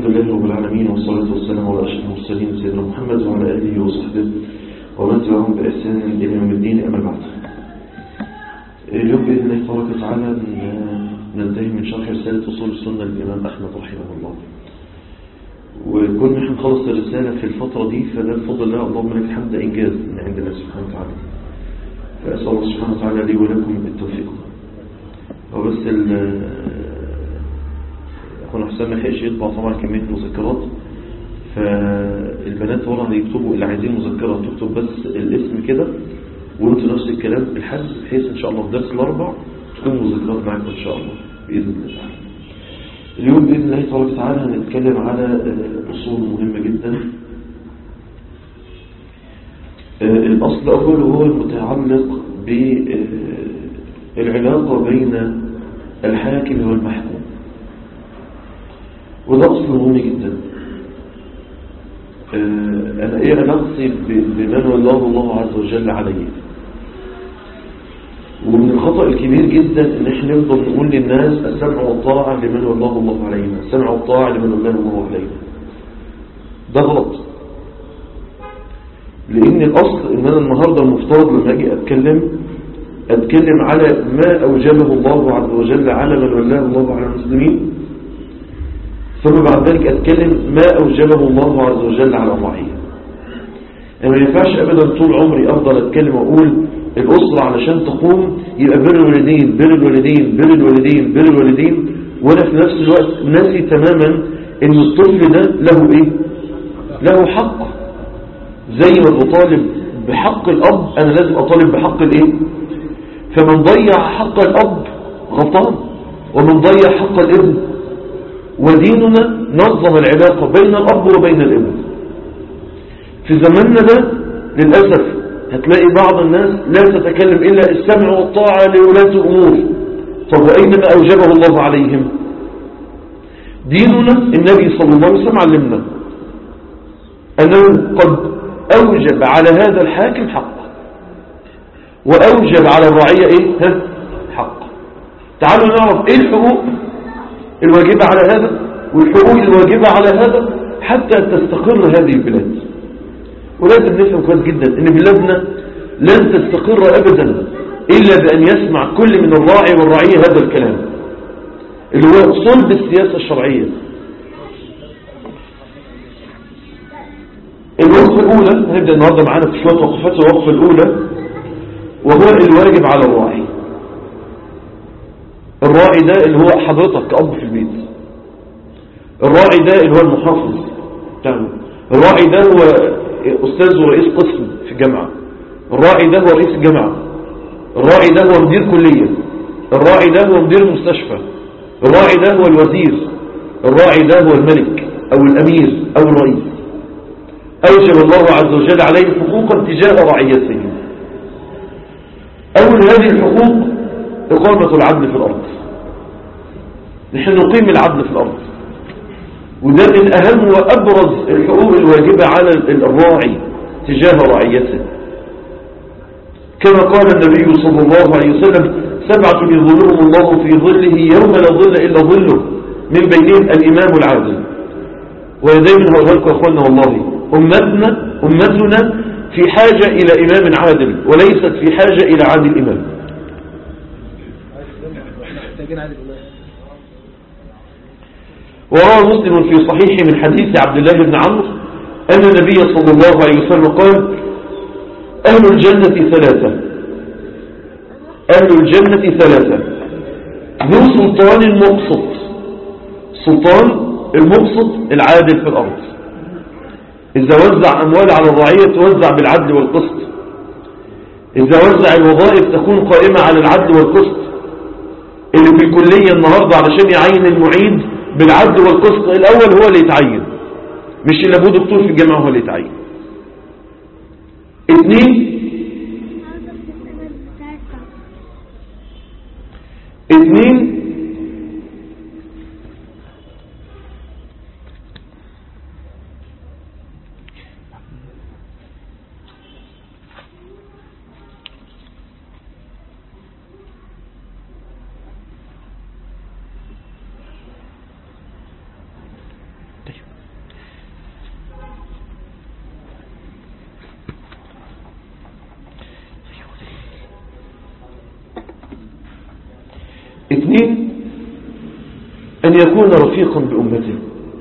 لله رب العالمين والصلاة والسلام على أشرف المرسلين سيدنا محمد وعلى آله وصحبه ومن تبعهم بإحسان إلى يوم الدين أما بعد اليوم بإذن الله تبارك وتعالى ننتهي من شرح رسالة أصول السنة للإمام أحمد رحمه الله وكنا هنخلص الرسالة في الفترة دي فده بفضل الله اللهم لك الحمد إنجاز من عند الله سبحانه وتعالى فأسأل الله سبحانه وتعالى لي ولكم بالتوفيق وبس أخونا حسام ما لحقش يطبع طبعا كمية مذكرات فالبنات ورا هيكتبوا اللي عايزين مذكرة تكتب بس الاسم كده وانتوا نفس الكلام الحد بحيث ان شاء الله في درس الاربع تكون مذكرات معاكم ان شاء الله بإذن الله تعالى اليوم بإذن الله تبارك وتعالى هنتكلم على أصول مهمة جدا الأصل الأول هو المتعلق بالعلاقة بين الحاكم والمحكوم وده أصل مهم جدا أنا إيه علاقتي بمن والله الله عز وجل عليه ومن الخطأ الكبير جدا ان احنا نفضل نقول للناس السمع والطاعة لمن والله الله علينا السمع والطاعة لمن والله الله علينا ده غلط لان الاصل ان انا النهاردة المفترض لما اجي اتكلم اتكلم على ما اوجبه الله عز وجل على من والله الله على المسلمين ثم بعد ذلك اتكلم ما اوجبه الله عز وجل على الرعية ما ينفعش ابدا طول عمري افضل اتكلم واقول الأسرة علشان تقوم يبقى بر الوالدين بر الوالدين بر الوالدين بر الوالدين وانا في نفس الوقت ناسي تماما ان الطفل ده له ايه له حق زي ما بطالب بحق الاب انا لازم اطالب بحق الايه فمن ضيع حق الاب غلطان ومن ضيع حق الابن وديننا نظم العلاقة بين الاب وبين الابن في زماننا ده للأسف هتلاقي بعض الناس لا تتكلم إلا السمع والطاعة لولاة الأمور طب وأين ما أوجبه الله عليهم ديننا النبي صلى الله عليه وسلم علمنا أنه قد أوجب على هذا الحاكم حق وأوجب على الرعية إيه ها؟ حق تعالوا نعرف إيه الحقوق الواجبة على هذا والحقوق الواجبة على هذا حتى تستقر هذه البلاد ولازم نفهم كويس جدا ان بلادنا لن تستقر ابدا الا بان يسمع كل من الراعي والرعية هذا الكلام اللي هو صلب السياسة الشرعية الوقفة الاولى هنبدأ النهاردة معانا في شوية وقفات الوقفة الاولى وهو الواجب على الراعي الراعي ده اللي هو حضرتك كأب في البيت الراعي ده اللي هو المحافظ بتاعنا الراعي ده هو أستاذ ورئيس قسم في الجامعة الراعي ده هو رئيس الجامعة الراعي ده هو مدير كلية الراعي ده هو مدير مستشفى الراعي ده هو الوزير الراعي ده هو الملك أو الأمير أو الرئيس أوجب الله عز وجل عليه حقوقا تجاه رعيته أول هذه الحقوق إقامة العدل في الأرض نحن نقيم العدل في الأرض وده من أهم وأبرز الحقوق الواجبة على الراعي تجاه رعيته كما قال النبي صلى الله عليه وسلم سبعة يظلهم الله في ظله يوم لا ظل إلا ظله من بينهم الإمام العادل ودايما هقول لكم أخوانا والله أمتنا أمتنا في حاجة إلى إمام عادل وليست في حاجة إلى عادل إمام وروى مسلم في صحيح من حديث عبد الله بن عمرو أن النبي صلى الله عليه وسلم قال أهل الجنة ثلاثة أهل الجنة ثلاثة ذو سلطان مقسط سلطان المقسط العادل في الأرض إذا وزع أموال على الرعية توزع بالعدل والقسط إذا وزع الوظائف تكون قائمة على العدل والقسط اللي في الكلية النهاردة علشان يعين المعيد بالعدل والقسط الأول هو اللي يتعين مش اللي أبوه دكتور في الجامعة هو اللي يتعين اثنين اثنين طيب الدين أن يكون رفيقا بأمته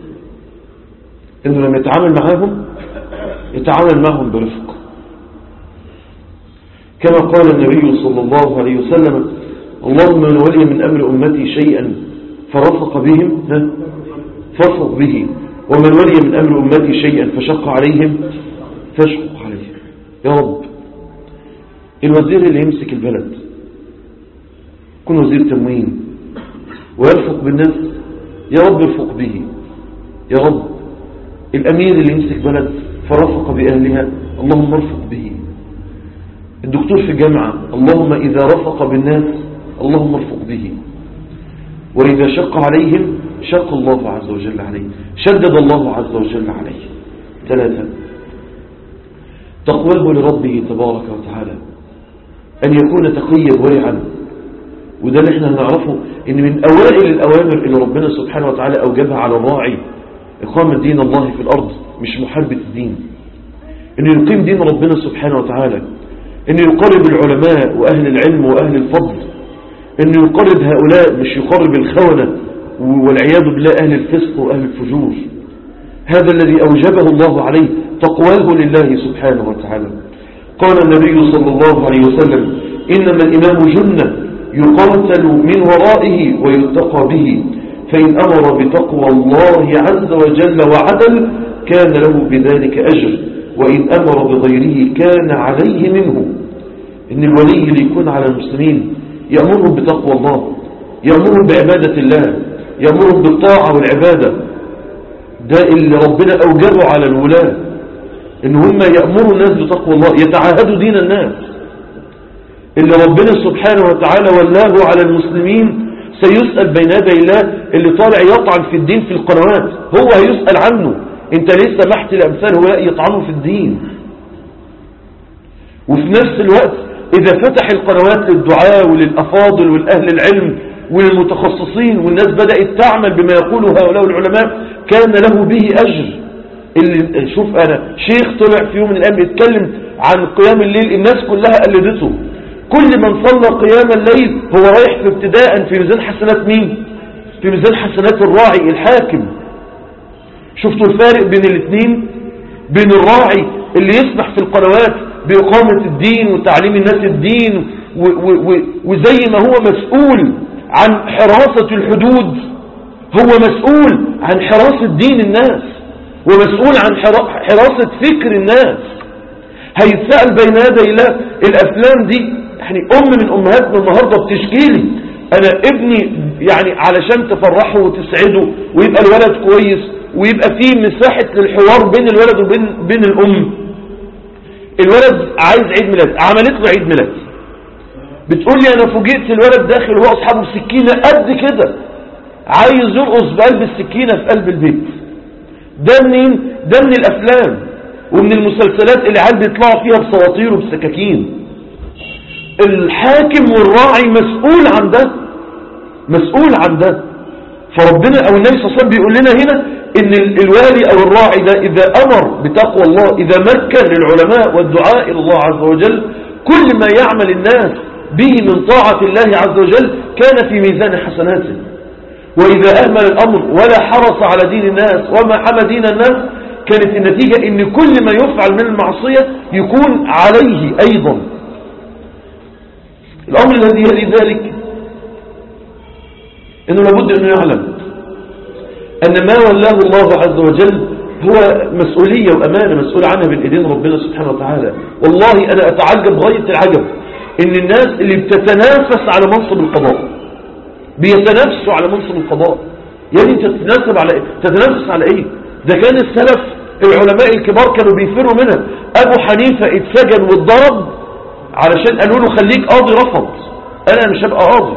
إنه لما يتعامل معاهم يتعامل معهم برفق كما قال النبي صلى الله عليه وسلم اللهم من ولي من أمر أمتي شيئا فرفق بهم فرفق به ومن ولي من أمر أمتي شيئا فشق عليهم فاشقق عليهم يا رب الوزير اللي يمسك البلد يكون وزير تموين ويرفق بالناس يا رب ارفق به يا رب الأمير اللي يمسك بلد فرفق بأهلها اللهم ارفق به الدكتور في الجامعة اللهم إذا رفق بالناس اللهم ارفق به وإذا شق عليهم شق الله عز وجل عليه شدد الله عز وجل عليه ثلاثة تقواه لربه تبارك وتعالى أن يكون تقيا ورعا وده اللي احنا هنعرفه ان من اوائل الاوامر اللي ربنا سبحانه وتعالى اوجبها على الراعي اقامة دين الله في الارض مش محاربة الدين انه يقيم دين ربنا سبحانه وتعالى انه يقرب العلماء واهل العلم واهل الفضل انه يقرب هؤلاء مش يقرب الخونة والعياذ بالله اهل الفسق واهل الفجور هذا الذي اوجبه الله عليه تقواه لله سبحانه وتعالى قال النبي صلى الله عليه وسلم إنما الإمام جنة يقاتل من ورائه ويتقى به فإن أمر بتقوى الله عز وجل وعدل كان له بذلك أجر وإن أمر بغيره كان عليه منه إن الولي اللي يكون على المسلمين يأمرهم بتقوى الله يأمرهم بعبادة الله يأمرهم بالطاعة والعبادة ده اللي ربنا أوجبه على الولاة إن هم يأمروا الناس بتقوى الله يتعاهدوا دين الناس اللي ربنا سبحانه وتعالى ولاه على المسلمين سيسأل بين يدي الله اللي طالع يطعن في الدين في القنوات هو هيسأل عنه انت ليه سمحت لأمثال هؤلاء يطعنوا في الدين وفي نفس الوقت إذا فتح القنوات للدعاء وللأفاضل والأهل العلم وللمتخصصين والناس بدأت تعمل بما يقوله هؤلاء العلماء كان له به أجر اللي شوف أنا شيخ طلع في يوم من الأيام يتكلم عن قيام الليل الناس كلها قلدته كل من صلى قيام الليل هو رايح في ابتداء في ميزان حسنات مين في ميزان حسنات الراعي الحاكم شفتوا الفارق بين الاثنين بين الراعي اللي يسمح في القنوات بإقامة الدين وتعليم الناس الدين و و و وزي ما هو مسؤول عن حراسة الحدود هو مسؤول عن حراسة دين الناس ومسؤول عن حراسة فكر الناس هيتسأل بين يدي الله الأفلام دي يعني أم من أمهاتنا النهاردة بتشكيلي أنا ابني يعني علشان تفرحه وتسعده ويبقى الولد كويس ويبقى فيه مساحة للحوار بين الولد وبين بين الأم الولد عايز عيد ميلاد عملت له عيد ميلاد بتقول لي أنا فوجئت الولد داخل وهو أصحابه سكينة قد كده عايز يرقص بقلب السكينة في قلب البيت ده منين ده من الأفلام ومن المسلسلات اللي عيال بيطلعوا فيها بسواطير وبسكاكين الحاكم والراعي مسؤول عن ده مسؤول عن ده فربنا او النبي صلى الله عليه وسلم بيقول لنا هنا ان الوالي او الراعي ده اذا امر بتقوى الله اذا مكن للعلماء والدعاء الى الله عز وجل كل ما يعمل الناس به من طاعة الله عز وجل كان في ميزان حسناته واذا اهمل الامر ولا حرص على دين الناس وما حمى دين الناس كانت النتيجة ان كل ما يفعل من المعصية يكون عليه ايضا الأمر الذي يلي ذلك أنه لابد أنه يعلم أن ما ولاه الله عز وجل هو مسؤولية وأمانة مسؤول عنها بين إيدين ربنا سبحانه وتعالى والله أنا أتعجب غاية العجب إن الناس اللي بتتنافس على منصب القضاء بيتنافسوا على منصب القضاء يعني أنت تتناسب على إيه؟ تتنافس على إيه ده كان السلف العلماء الكبار كانوا بيفروا منها أبو حنيفة اتسجن واتضرب علشان قالوا له خليك قاضي رفض انا مش هبقى قاضي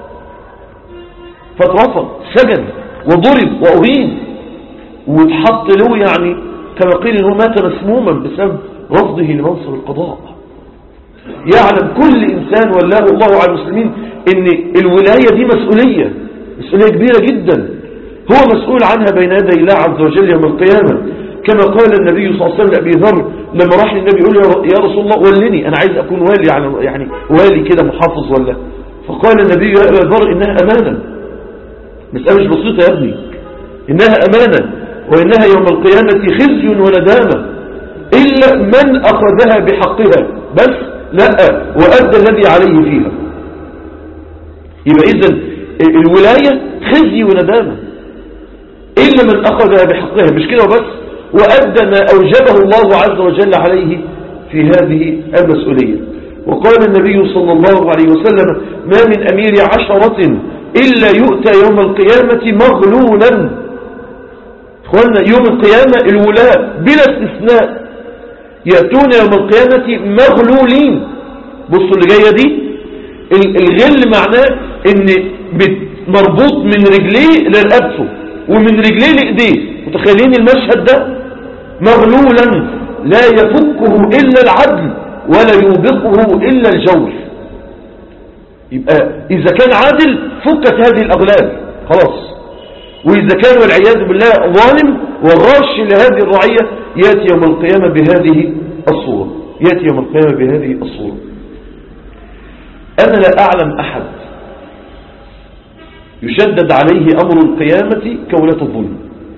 فاترفض سجن وضرب واهين واتحط له يعني كما قيل انه مات مسموما بسبب رفضه لمنصب القضاء يعلم كل انسان ولاه الله على المسلمين ان الولاية دي مسؤولية مسؤولية كبيرة جدا هو مسؤول عنها بين يدي الله عز وجل يوم القيامة كما قال النبي صلى الله عليه وسلم لأبي ذر لما راح للنبي يقول يا رسول الله ولني أنا عايز أكون والي يعني, يعني والي كده محافظ ولا فقال النبي يا أبا ذر إنها أمانة مسألة مش بسيطة يا ابني إنها أمانة وإنها يوم القيامة خزي وندامة إلا من أخذها بحقها بس لا وأدى الذي عليه فيها يبقى إذن الولاية خزي وندامة إلا من أخذها بحقها مش كده وبس وأدى ما أوجبه الله عز وجل عليه في هذه المسؤولية وقال النبي صلى الله عليه وسلم ما من أمير عشرة إلا يؤتى يوم القيامة مغلولا إخواننا يوم القيامة الولاة بلا استثناء يأتون يوم القيامة مغلولين بصوا اللي جاية دي الغل معناه ان مربوط من رجليه لرقبته ومن رجليه لإيديه متخيلين المشهد ده مغلولا لا يفكه إلا العدل ولا يوبقه إلا الجور يبقى إذا كان عادل فكت هذه الأغلال خلاص وإذا كان والعياذ بالله ظالم وغاش لهذه الرعية يأتي يوم القيامة بهذه الصورة يأتي يوم القيامة بهذه الصورة أنا لا أعلم أحد يشدد عليه أمر القيامة كولاة الظلم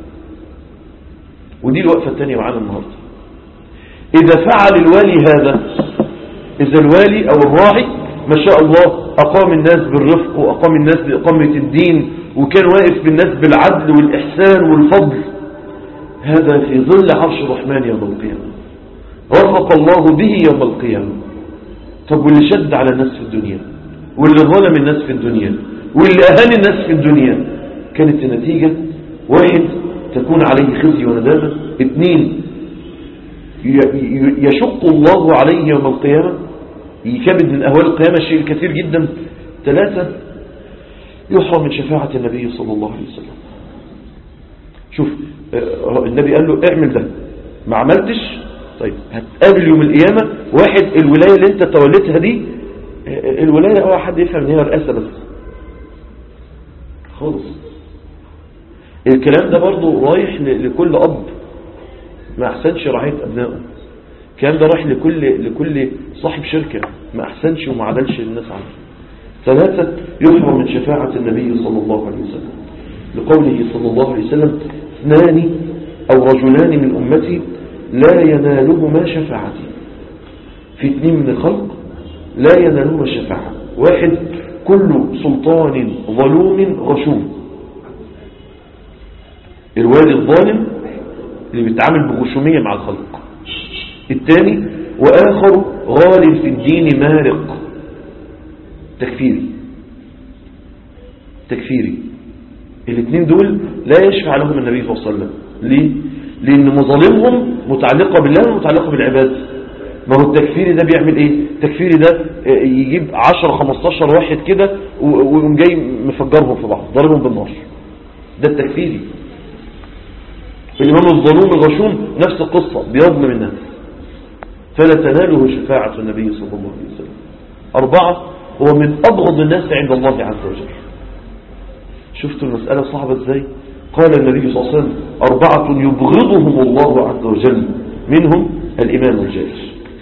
ودي الوقفة الثانية معانا النهاردة إذا فعل الوالي هذا إذا الوالي أو الراعي ما شاء الله أقام الناس بالرفق وأقام الناس بإقامة الدين وكان واقف بالناس بالعدل والإحسان والفضل هذا في ظل عرش الرحمن يوم القيامة رفق الله به يوم القيامة طب واللي شد على الناس في الدنيا واللي ظلم الناس في الدنيا واللي أهان الناس في الدنيا كانت النتيجة واحد تكون عليه خزي وندامة اثنين يشق الله عليه يوم القيامة يكبد من أهوال القيامة شيء كثير جدا ثلاثة يحرم من شفاعة النبي صلى الله عليه وسلم شوف النبي قال له اعمل ده ما عملتش طيب هتقابل يوم القيامة واحد الولاية اللي انت توليتها دي الولاية هو حد يفهم ان هي رئاسة بس خالص الكلام ده برضو رايح لكل أب ما أحسنش رعاية أبنائه الكلام ده رايح لكل لكل صاحب شركة ما أحسنش وما عدلش الناس عنه ثلاثة يحرم من شفاعة النبي صلى الله عليه وسلم لقوله صلى الله عليه وسلم اثنان أو رجلان من أمتي لا ينالهما شفاعتي في اثنين من الخلق لا ينالهما شفاعة واحد كل سلطان ظلوم غشوم الوالي الظالم اللي بيتعامل بغشومية مع الخلق الثاني وآخر غال في الدين مارق تكفيري تكفيري الاثنين دول لا يشفع لهم النبي صلى الله عليه وسلم ليه؟ لأن مظالمهم متعلقة بالله ومتعلقة بالعباد ما هو التكفيري ده بيعمل ايه التكفيري ده يجيب 10 15 واحد كده ويقوم جاي مفجرهم في بعض ضاربهم بالنار ده التكفيري الإمام الظلوم الغشوم نفس القصة بيظلم الناس فلا تناله شفاعة النبي صلى الله عليه وسلم أربعة هو من أبغض الناس عند الله عز وجل شفتوا المسألة صعبة ازاي قال النبي صلى الله عليه وسلم أربعة يبغضهم الله عز وجل منهم الإمام الجالس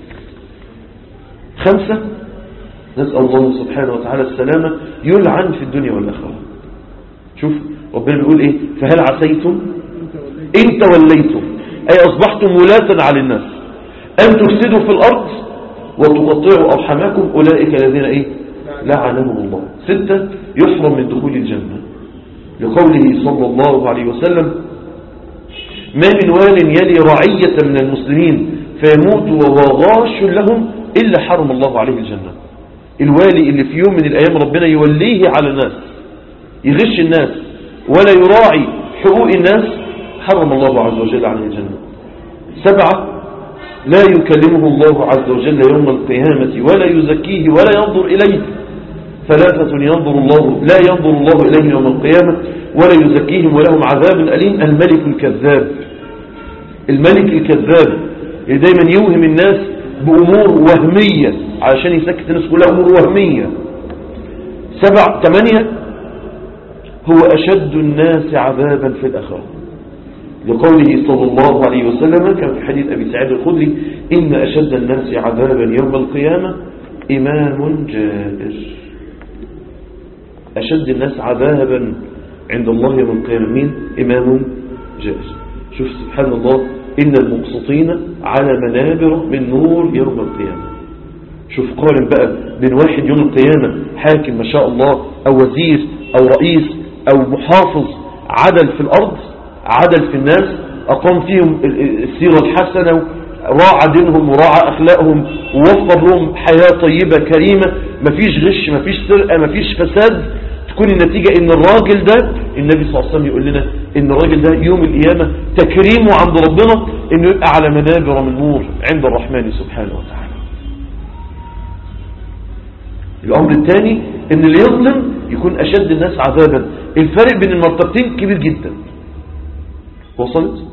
خمسة نسأل الله سبحانه وتعالى السلامة يلعن في الدنيا والآخرة شوف ربنا بيقول ايه فهل عسيتم إن توليتم أي أصبحتم ولاة على الناس أن تفسدوا في الأرض وتقطعوا أرحماكم أولئك الذين إيه لعنهم الله ستة يحرم من دخول الجنة لقوله صلى الله عليه وسلم ما من وال يلي رعية من المسلمين فيموت وهو غاش لهم إلا حرم الله عليه الجنة الوالي اللي في يوم من الأيام ربنا يوليه على الناس يغش الناس ولا يراعي حقوق الناس حرم الله عز وجل عليه الجنة سبعة لا يكلمه الله عز وجل يوم القيامة ولا يزكيه ولا ينظر إليه ثلاثة ينظر الله لا ينظر الله إليه يوم القيامة ولا يزكيهم ولهم عذاب أليم الملك الكذاب الملك الكذاب اللي دايما يوهم الناس بأمور وهمية علشان يسكت الناس كلها أمور وهمية سبع ثمانية هو أشد الناس عذابا في الآخرة لقوله صلى الله عليه وسلم كان في حديث أبي سعيد الخدري إن أشد الناس عذابا يوم القيامة إمام جائر أشد الناس عذابا عند الله يوم القيامة مين إمام جائر شوف سبحان الله إن المقسطين على منابر من نور يوم القيامة شوف قارن بقى بين واحد يوم القيامة حاكم ما شاء الله أو وزير أو رئيس أو محافظ عدل في الأرض عدل في الناس أقام فيهم السيرة الحسنة راعى دينهم وراعى أخلاقهم ووفر لهم حياة طيبة كريمة مفيش غش مفيش سرقة مفيش فساد تكون النتيجة ان الراجل ده النبي صلى الله عليه وسلم يقول لنا ان الراجل ده يوم القيامة تكريمه عند ربنا انه يبقى على منابر من نور عند الرحمن سبحانه وتعالى الامر الثاني ان اللي يظلم يكون اشد الناس عذابا الفرق بين المرتبتين كبير جدا وصلت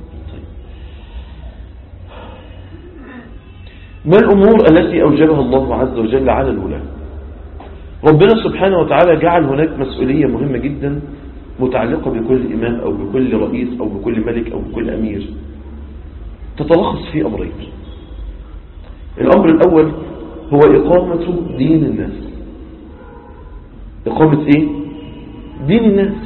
ما الامور التي اوجبها الله عز وجل على الولاة ربنا سبحانه وتعالى جعل هناك مسؤولية مهمة جدا متعلقة بكل إمام أو بكل رئيس أو بكل ملك أو بكل أمير تتلخص في أمرين الأمر الأول هو إقامة دين الناس إقامة إيه؟ دين الناس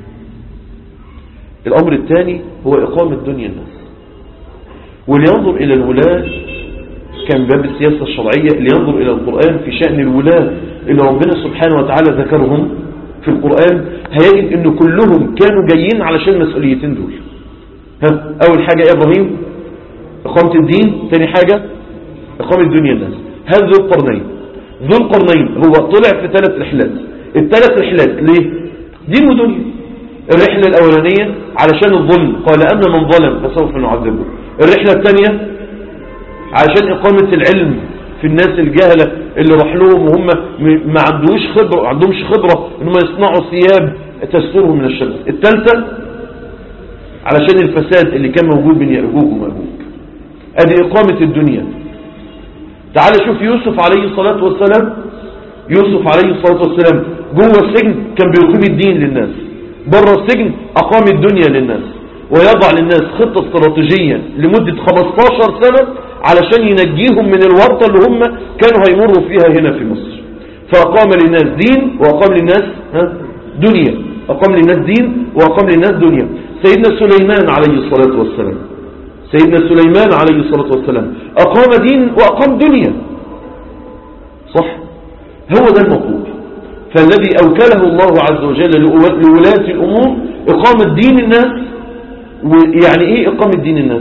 الأمر الثاني هو إقامة دنيا الناس ولينظر إلى الولاة كان باب السياسة الشرعية اللي ينظر إلى القرآن في شأن الولاة اللي ربنا سبحانه وتعالى ذكرهم في القرآن هيجد أنه كلهم كانوا جايين علشان المسؤوليتين دول ها أول حاجة يا إبراهيم إقامة الدين ثاني حاجة إقامة دنيا الناس هذا ذو القرنين ذو القرنين هو طلع في ثلاث رحلات الثلاث رحلات ليه دين ودنيا الرحلة الأولانية علشان الظلم قال أما من ظلم فسوف نعذبه الرحلة الثانية عشان إقامة العلم في الناس الجهلة اللي راح لهم وهم ما عندوش خبرة ما عندهمش خبرة انهم يصنعوا ثياب تسترهم من الشمس الثالثة علشان الفساد اللي كان موجود بين يأجوج ومأجوج ادي إقامة الدنيا تعال شوف يوسف عليه الصلاة والسلام يوسف عليه الصلاة والسلام جوه السجن كان بيقيم الدين للناس بره السجن أقام الدنيا للناس ويضع للناس خطة استراتيجية لمدة 15 سنة علشان ينجيهم من الورطة اللي هم كانوا هيمروا فيها هنا في مصر فأقام للناس دين وأقام للناس ها دنيا أقام للناس دين وأقام للناس دنيا سيدنا سليمان عليه الصلاة والسلام سيدنا سليمان عليه الصلاة والسلام أقام دين وأقام دنيا صح هو ده المطلوب فالذي أوكله الله عز وجل لولاة الأمور إقامة دين الناس ويعني إيه إقامة دين الناس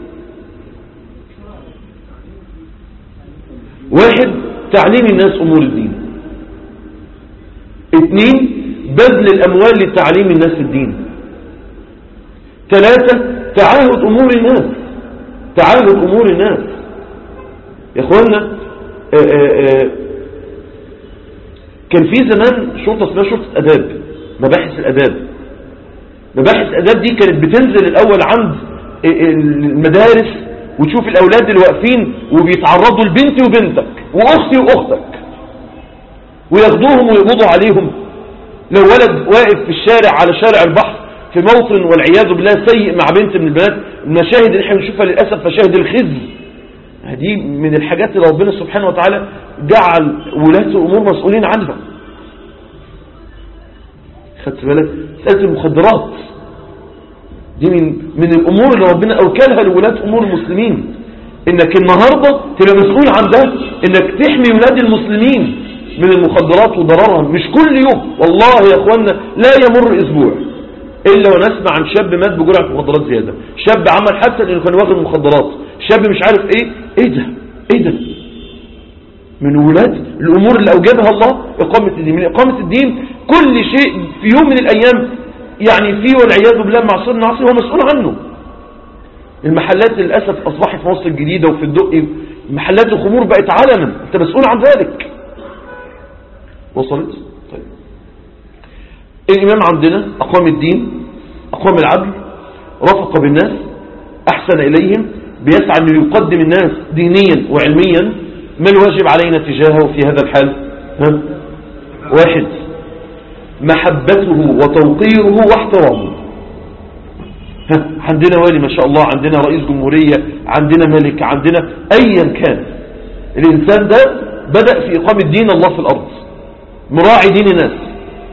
واحد تعليم الناس أمور الدين اثنين بذل الأموال لتعليم الناس الدين ثلاثة تعاهد أمور الناس تعاهد أمور الناس يا أخوانا آآ آآ كان في زمان شرطة اسمها شرطة أداب مباحث الأداب مباحث الأداب دي كانت بتنزل الأول عند المدارس وتشوف الأولاد اللي واقفين وبيتعرضوا لبنتي وبنتك وأختي وأختك وياخدوهم ويقبضوا عليهم لو ولد واقف في الشارع على شارع البحر في موطن والعياذ بالله سيء مع بنت من البنات المشاهد اللي احنا بنشوفها للأسف مشاهد الخزي دي من الحاجات اللي ربنا سبحانه وتعالى جعل ولاة الأمور مسؤولين عنها خدت بالك مسألة المخدرات دي من من الأمور اللي ربنا أوكلها لولاة أمور المسلمين إنك النهاردة تبقى مسؤول عن ده إنك تحمي ولاد المسلمين من المخدرات وضررها مش كل يوم والله يا أخوانا لا يمر أسبوع إلا ونسمع عن شاب مات بجرعة مخدرات زيادة شاب عمل حادثة لأنه كان واخد مخدرات شاب مش عارف إيه إيه ده إيه ده من ولاد الأمور اللي أوجبها الله إقامة الدين من إقامة الدين كل شيء في يوم من الأيام يعني فيه والعياذ بالله معصر ناصر هو مسؤول عنه المحلات للأسف أصبحت في مصر الجديدة وفي الدقي محلات الخمور بقت علما أنت مسؤول عن ذلك وصلت طيب الإمام عندنا أقام الدين أقام العدل رفق بالناس أحسن إليهم بيسعى أنه يقدم الناس دينيا وعلميا ما الواجب علينا تجاهه في هذا الحال ها؟ واحد محبته وتوقيره واحترامه ها عندنا والي ما شاء الله عندنا رئيس جمهورية عندنا ملك عندنا أيا كان الإنسان ده بدأ في إقامة دين الله في الأرض مراعي دين الناس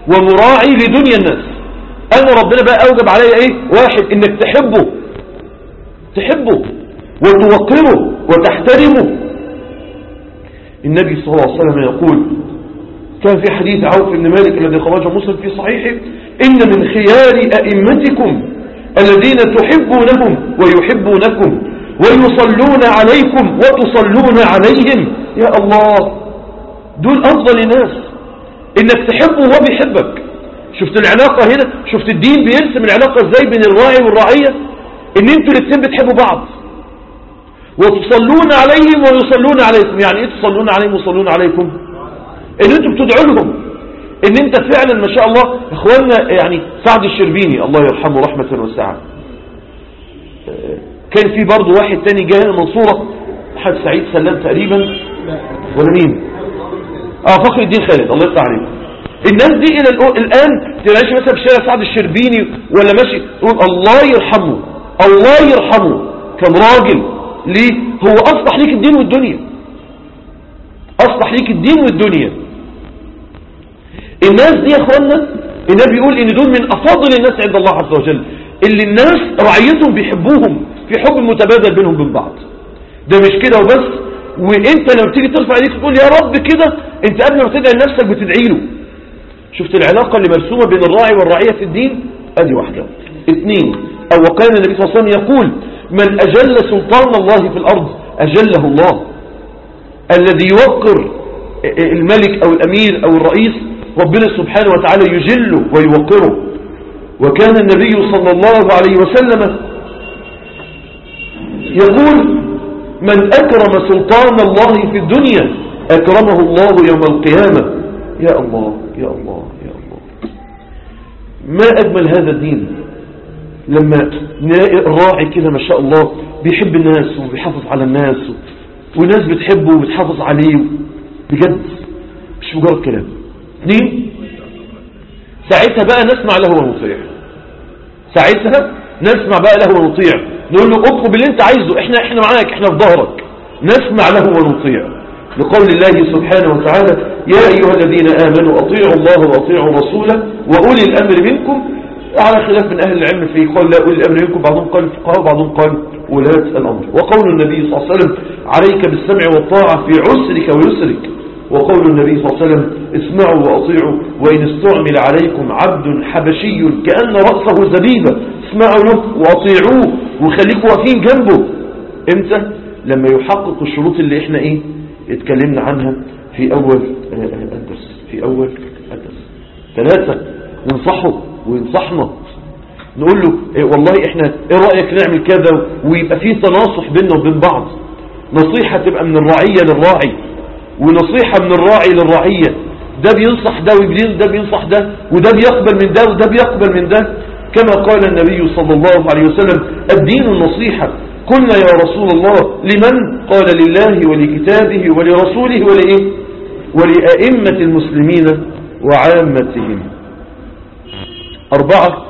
ومراعي لدنيا الناس أنا ربنا بقى أوجب علي إيه واحد إنك تحبه تحبه وتوقره وتحترمه النبي صلى الله عليه وسلم يقول كان في حديث عوف بن مالك الذي خرجه مسلم في صحيحه إن من خيار أئمتكم الذين تحبونهم ويحبونكم ويصلون عليكم وتصلون عليهم يا الله دول أفضل الناس إنك تحبه وهو بيحبك شفت العلاقة هنا شفت الدين بيرسم العلاقة ازاي بين الراعي والرعية ان انتوا الاثنين بتحبوا بعض وتصلون عليهم ويصلون عليكم يعني ايه تصلون عليهم ويصلون عليكم ان انتوا بتدعوا لهم ان انت فعلا ما شاء الله اخواننا يعني سعد الشربيني الله يرحمه رحمة وسعة كان في برضه واحد تاني جاي هنا منصورة حد سعيد سلام تقريبا ولا مين اه فخر الدين خالد الله يفتح عليه الناس دي الى الآن- الان تبقى ماشي مثلا في شارع سعد الشربيني ولا ماشي تقول الله يرحمه الله يرحمه كان راجل ليه هو اصلح ليك الدين والدنيا اصلح ليك الدين والدنيا الناس دي يا اخوانا النبي بيقول ان دول من افاضل الناس عند الله عز وجل اللي الناس رعيتهم بيحبوهم في حب متبادل بينهم وبين بعض ده مش كده وبس وانت لما تيجي ترفع ايديك تقول يا رب كده انت قبل ما تدعي لنفسك بتدعي له شفت العلاقة اللي مرسومة بين الراعي والرعية في الدين ادي واحدة اثنين او وكان النبي صلى الله عليه وسلم يقول من اجل سلطان الله في الارض اجله الله الذي يوقر الملك او الامير او الرئيس ربنا سبحانه وتعالى يجله ويوقره وكان النبي صلى الله عليه وسلم يقول من أكرم سلطان الله في الدنيا أكرمه الله يوم القيامة يا الله يا الله يا الله ما أجمل هذا الدين لما نلاقي الراعي كده ما شاء الله بيحب الناس وبيحافظ على الناس وناس بتحبه وبتحافظ عليه بجد مش مجرد كلام اثنين ساعتها بقى نسمع له ونطيع ساعتها نسمع بقى له ونطيع نقول له اطلب اللي انت عايزه احنا احنا معاك احنا في ظهرك نسمع له ونطيع لقول الله سبحانه وتعالى يا أيها الذين آمنوا أطيعوا الله وأطيعوا رسوله وأولي الأمر منكم على خلاف من أهل العلم في قول لا أولي الأمر منكم بعضهم قال الفقهاء وبعضهم قال ولاة الأمر وقول النبي صلى الله عليه وسلم عليك بالسمع والطاعة في عسرك ويسرك وقول النبي صلى الله عليه وسلم اسمعوا وأطيعوا وإن استعمل عليكم عبد حبشي كأن رأسه زبيبة اسمعوا له وأطيعوه وخليكوا واقفين جنبه امتى لما يحقق الشروط اللي احنا ايه اتكلمنا عنها في اول الدرس في اول الدرس ثلاثة ننصحه وينصحنا نقول له إيه والله احنا ايه رأيك نعمل كذا ويبقى فيه تناصح بيننا وبين بعض نصيحة تبقى من الرعية للراعي ونصيحة من الراعي للرعية ده بينصح ده وده بينصح ده وده بيقبل من ده وده بيقبل من ده كما قال النبي صلى الله عليه وسلم الدين النصيحة قلنا يا رسول الله لمن قال لله ولكتابه ولرسوله ولإيه ولأئمة المسلمين وعامتهم أربعة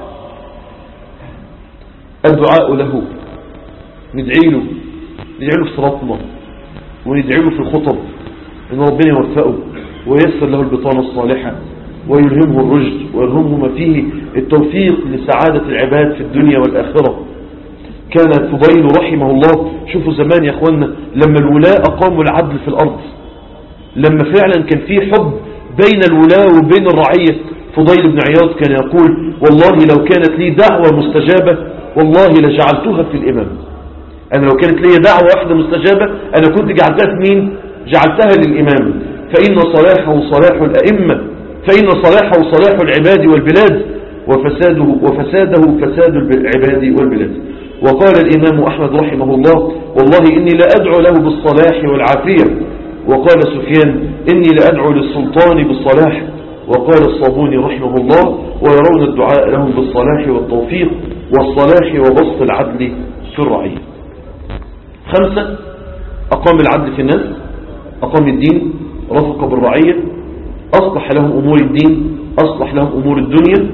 الدعاء له ندعي له ندعي له في صلاتنا وندعي له في الخطب ان ربنا يوفقه ويسر له البطانة الصالحة ويلهمه الرشد ويلهمه ما فيه التوفيق لسعادة العباد في الدنيا والآخرة كان فضيل رحمه الله شوفوا زمان يا اخوانا لما الولاء أقاموا العدل في الأرض لما فعلا كان في حب بين الولاء وبين الرعية فضيل بن عياض كان يقول والله لو كانت لي دعوة مستجابة والله لجعلتها في الإمام أنا لو كانت لي دعوة واحدة مستجابة أنا كنت جعلتها في مين جعلتها للإمام فإن صلاحه صلاح الأئمة فإن صلاحه صلاح العباد والبلاد وفساده, وفساده فساد العباد والبلاد وقال الإمام أحمد رحمه الله والله إني لا أدعو له بالصلاح والعافية وقال سفيان إني لأدعو للسلطان بالصلاح وقال الصابوني رحمه الله ويرون الدعاء لهم بالصلاح والتوفيق والصلاح وبسط العدل في الرعية خمسة أقام العدل في الناس أقام الدين رفق بالرعية أصلح لهم أمور الدين أصلح لهم أمور الدنيا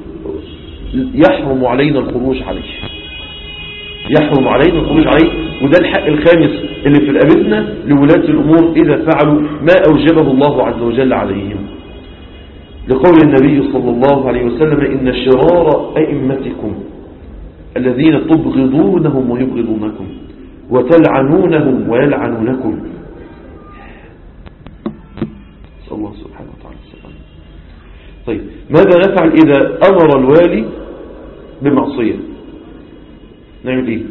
يحرم علينا الخروج عليه يحرم علينا الخروج عليه وده الحق الخامس اللي في رقبتنا لولاة الأمور إذا فعلوا ما أوجبه الله عز وجل عليهم لقول النبي صلى الله عليه وسلم إن شرار أئمتكم الذين تبغضونهم ويبغضونكم وتلعنونهم ويلعنونكم نسأل الله سبحانه وتعالى السلام طيب ماذا نفعل إذا أمر الوالي بمعصية نعمل إيه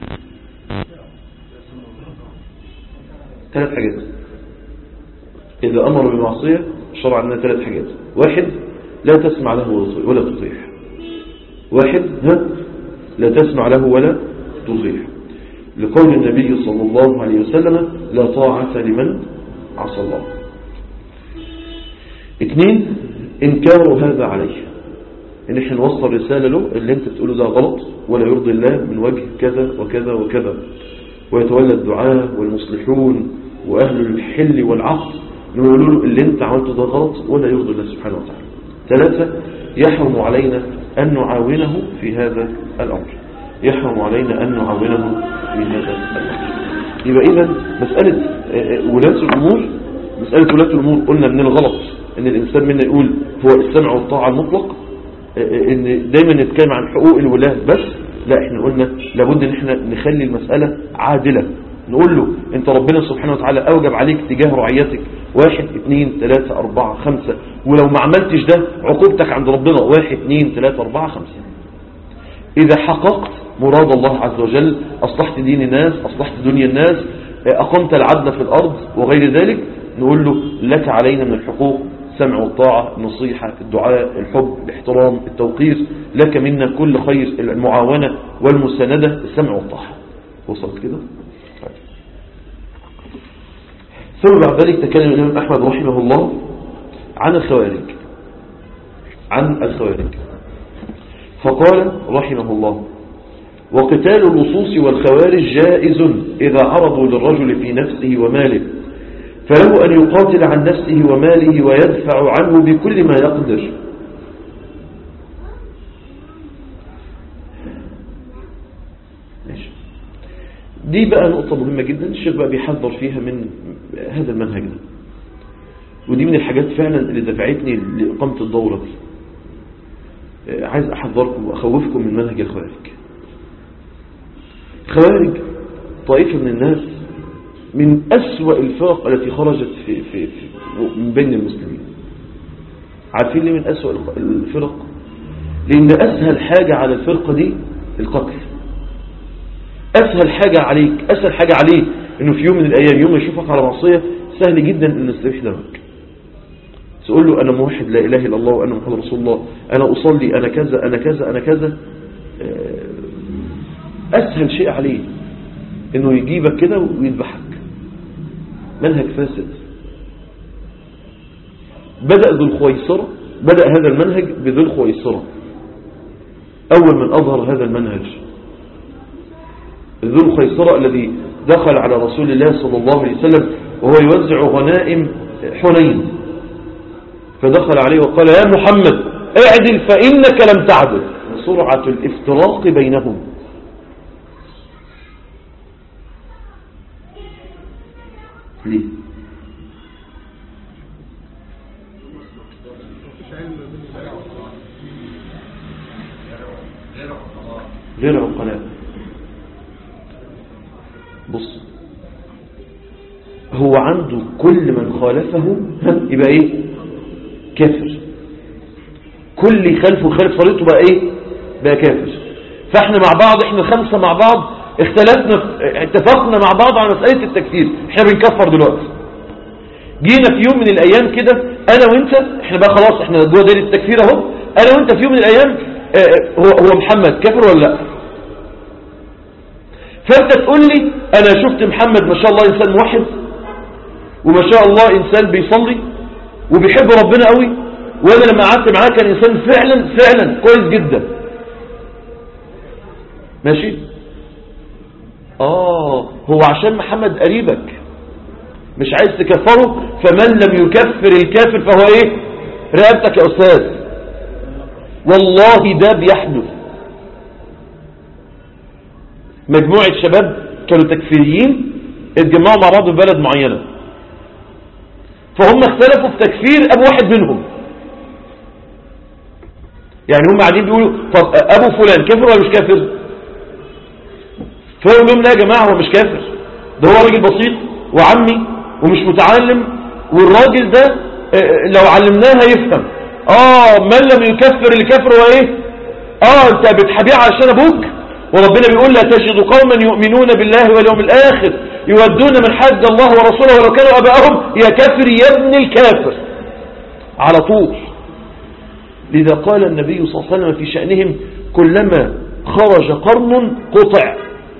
ثلاث حاجات إذا أمر بمعصية شرع عندنا ثلاث حاجات واحد لا تسمع له ولا تطيع واحد ها لا تسمع له ولا تطيع لقول النبي صلى الله عليه وسلم لا طاعة لمن عصى الله اثنين انكار هذا عليه ان احنا نوصل رسالة له اللي انت بتقوله ده غلط ولا يرضي الله من وجه كذا وكذا وكذا ويتولى الدعاء والمصلحون وأهل الحل والعقد نقول له اللي انت عملته ده غلط ولا يرضي الله سبحانه وتعالى ثلاثة يحرم علينا أن نعاونه في هذا الأمر يحرم علينا أن نعاونه في هذا الأمر يبقى إذا مسألة ولاة الأمور مسألة ولاة الأمور قلنا من الغلط أن الإنسان منا يقول هو السمع والطاعة المطلق أن دايما نتكلم عن حقوق الولاة بس لا احنا قلنا لابد ان احنا نخلي المسألة عادلة نقول له انت ربنا سبحانه وتعالى اوجب عليك تجاه رعيتك واحد اثنين ثلاثة اربعة خمسة ولو ما عملتش ده عقوبتك عند ربنا واحد اثنين ثلاثة اربعة خمسة اذا حققت مراد الله عز وجل اصلحت دين الناس اصلحت دنيا الناس اقمت العدل في الارض وغير ذلك نقول له لك علينا من الحقوق السمع والطاعة النصيحة الدعاء الحب الاحترام التوقير لك منا كل خير المعاونة والمساندة السمع والطاعة وصلت كده ثم بعد ذلك تكلم الإمام أحمد رحمه الله عن الخوارج عن الخوارج فقال رحمه الله وقتال اللصوص والخوارج جائز إذا عرضوا للرجل في نفسه وماله فله أن يقاتل عن نفسه وماله ويدفع عنه بكل ما يقدر ماشي. دي بقى نقطة مهمة جدا الشيخ بقى بيحذر فيها من هذا المنهج ده ودي من الحاجات فعلا اللي دفعتني لإقامة الدورة دي عايز أحذركم وأخوفكم من منهج الخوارج الخوارج طائفة من الناس من أسوأ الفرق التي خرجت في في في من بين المسلمين عارفين ليه من أسوأ الفرق لأن أسهل حاجة على الفرقة دي القتل أسهل حاجة عليك أسهل حاجة عليه إنه في يوم من الأيام يوم يشوفك على معصية سهل جدا إنه يستريح دمك تقول له أنا موحد لا إله إلا الله وأنا محمد رسول الله أنا أصلي أنا كذا أنا كذا أنا كذا أسهل شيء عليه إنه يجيبك كده ويذبحك منهج فاسد بدأ ذو الخويصرة بدأ هذا المنهج بذو الخويصرة أول من أظهر هذا المنهج ذو الخيصرة الذي دخل على رسول الله صلى الله عليه وسلم وهو يوزع غنائم حنين فدخل عليه وقال يا محمد اعدل فإنك لم تعدل سرعة الافتراق بينهم ليه غير عقلاء بص هو عنده كل من خالفه يبقى ايه كافر كل يخالفه خالف طريقته بقى ايه بقى كافر فاحنا مع بعض احنا خمسة مع بعض اختلفنا اتفقنا مع بعض على مسألة التكفير احنا بنكفر دلوقتي جينا في يوم من الايام كده انا وانت احنا بقى خلاص احنا جوه دايره التكفير اهو انا وانت في يوم من الايام اه هو هو محمد كافر ولا لا فانت تقول لي انا شفت محمد ما شاء الله انسان موحد وما شاء الله انسان بيصلي وبيحب ربنا قوي وانا لما قعدت معاه كان انسان فعلا فعلا كويس جدا ماشي اه هو عشان محمد قريبك مش عايز تكفره فمن لم يكفر الكافر فهو ايه رقبتك يا استاذ والله ده بيحدث مجموعة شباب كانوا تكفيريين اتجمعوا مع بعض في بلد معينة فهم اختلفوا في تكفير ابو واحد منهم يعني هم قاعدين بيقولوا طب ابو فلان كافر ولا مش كافر فيقول لهم لا يا جماعه هو مش كافر ده هو راجل بسيط وعمي ومش متعلم والراجل ده آه، لو علمناه هيفهم اه من لم يكفر اللي كفر هو ايه اه انت بتحبيه عشان ابوك وربنا بيقول لا تجد قوما يؤمنون بالله واليوم الاخر يودون من حد الله ورسوله ولو كانوا ابائهم يا كافر يا ابن الكافر على طول لذا قال النبي صلى الله عليه وسلم في شأنهم كلما خرج قرن قطع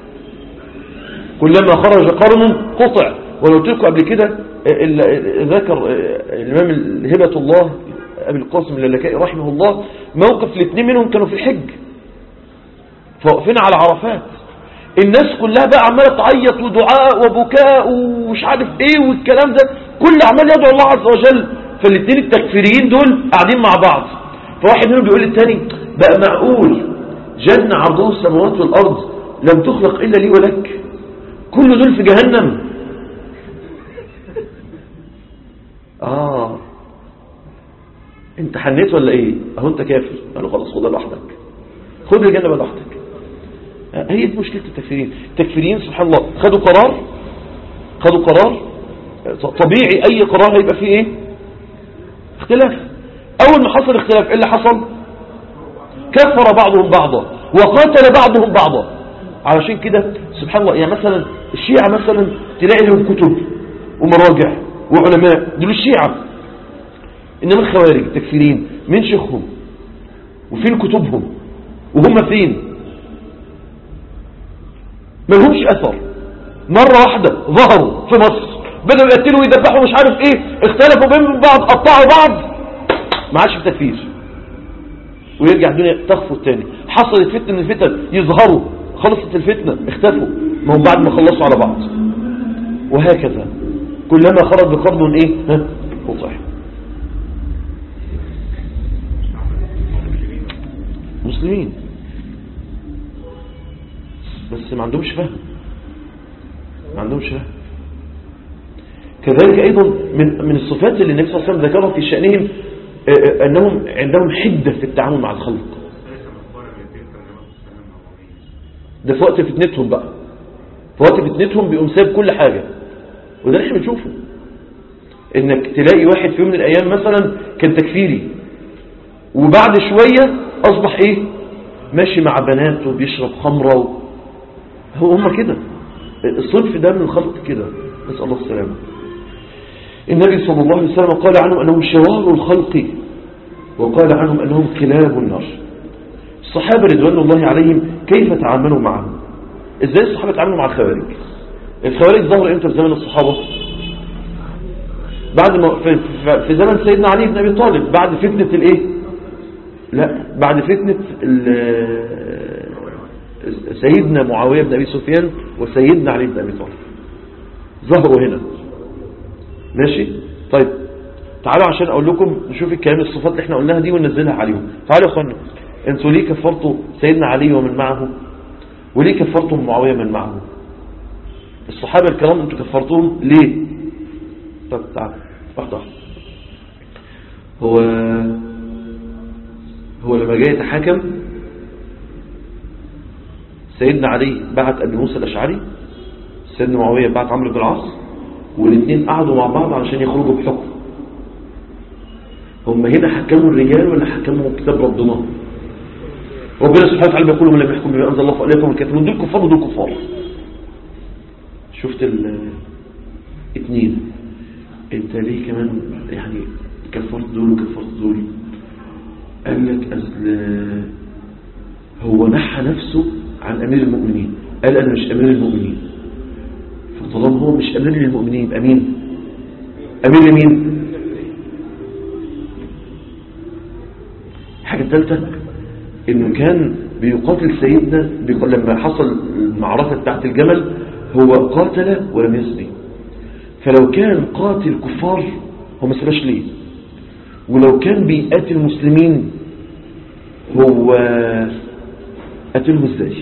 كلما خرج قرن قطع ولو قلت لكم قبل كده ال- ال- ذكر الإمام هبة الله أبي القاسم اللالكائي رحمه الله موقف الاثنين منهم كانوا في الحج فواقفين على عرفات الناس كلها بقى عمالة تعيط ودعاء وبكاء ومش عارف ايه والكلام ده كل عمال يدعو الله عز وجل فالاثنين التكفيريين دول قاعدين مع بعض فواحد منهم بيقول للتاني بقى معقول جنة عرضه السماوات والأرض لم تخلق إلا لي ولك كل دول في جهنم آه انت حنيت ولا ايه اهو انت كافر قالوا خلاص خدها لوحدك خد الجنة بقى لوحدك هي دي مشكلة التكفيرين التكفيرين سبحان الله خدوا قرار خدوا قرار طبيعي اي قرار هيبقى فيه ايه اختلاف اول ما حصل اختلاف ايه اللي حصل كفر بعضهم بعضا وقاتل بعضهم بعضا علشان كده سبحان الله يعني مثلا الشيعة مثلا تلاقي لهم كتب ومراجع وعلماء دول الشيعة إنما الخوارج تكفيرين من شيخهم وفين كتبهم وهم فين ما لهمش أثر مرة واحدة ظهروا في مصر بدأوا يقتلوا ويدبحوا مش عارف ايه اختلفوا بين بعض قطعوا بعض ما عادش في تكفير ويرجع الدنيا تخفوا التاني حصلت فتنة من الفتن يظهروا خلصت الفتنة اختفوا ما هم بعد ما خلصوا على بعض وهكذا كلما خرج بقرن ايه ها قطع مسلمين بس ما عندهمش فهم ما عندهمش فهم كذلك أيضا من من الصفات اللي النبي صلى الله عليه وسلم ذكرها في شأنهم آه، آه، أنهم عندهم حدة في التعامل مع الخلق ده في وقت فتنتهم بقى في وقت فتنتهم بيقوم ساب كل حاجة وده اللي احنا بنشوفه انك تلاقي واحد في يوم من الايام مثلا كان تكفيري وبعد شوية اصبح ايه ماشي مع بنات وبيشرب خمرة و... هو هم كده الصنف ده من الخلق كده نسأل الله السلامة النبي صلى الله عليه وسلم قال عنهم أنهم شرار الخلق وقال عنهم أنهم كلاب النار الصحابة رضوان الله عليهم كيف تعاملوا معهم ازاي الصحابة تعاملوا مع الخوارج الخوارج ظهروا امتى في زمن الصحابة بعد ما في, في- في زمن سيدنا علي بن ابي طالب بعد فتنة الايه لا بعد فتنة ال- سيدنا معاوية بن ابي سفيان وسيدنا علي بن ابي طالب ظهروا هنا ماشي طيب تعالوا عشان اقول لكم نشوف الكلام الصفات اللي احنا قلناها دي وننزلها عليهم تعالوا يا اخوانا انتوا ليه كفرتوا سيدنا علي ومن معه وليه كفرتم معاوية من معه الصحابة الكرام انتوا كفرتوهم ليه طب تعال واحدة واحدة هو هو لما جاي يتحاكم سيدنا علي بعت أبي موسى الأشعري سيدنا معاوية بعت عمرو بن العاص والاثنين قعدوا مع بعض علشان يخرجوا بحكم هم هنا حكموا الرجال ولا حكموا كتاب ربنا ربنا سبحانه وتعالى بيقول من لم يحكم بما انزل الله فاولئك هم الكافرون دول كفار ودول كفار شفت الاثنين انت ليه كمان يعني كفرت دول وكفرت دول قال لك اصل هو نحى نفسه عن امير المؤمنين قال انا مش امير المؤمنين فطالما هو مش امير للمؤمنين يبقى مين امير لمين حاجه ثالثه انه كان بيقاتل سيدنا بيق- لما حصل المعركه بتاعت الجمل هو قاتل ولم يسبي فلو كان قاتل كفار هو ما سباش ليه ولو كان بيقاتل مسلمين هو قتلهم ازاي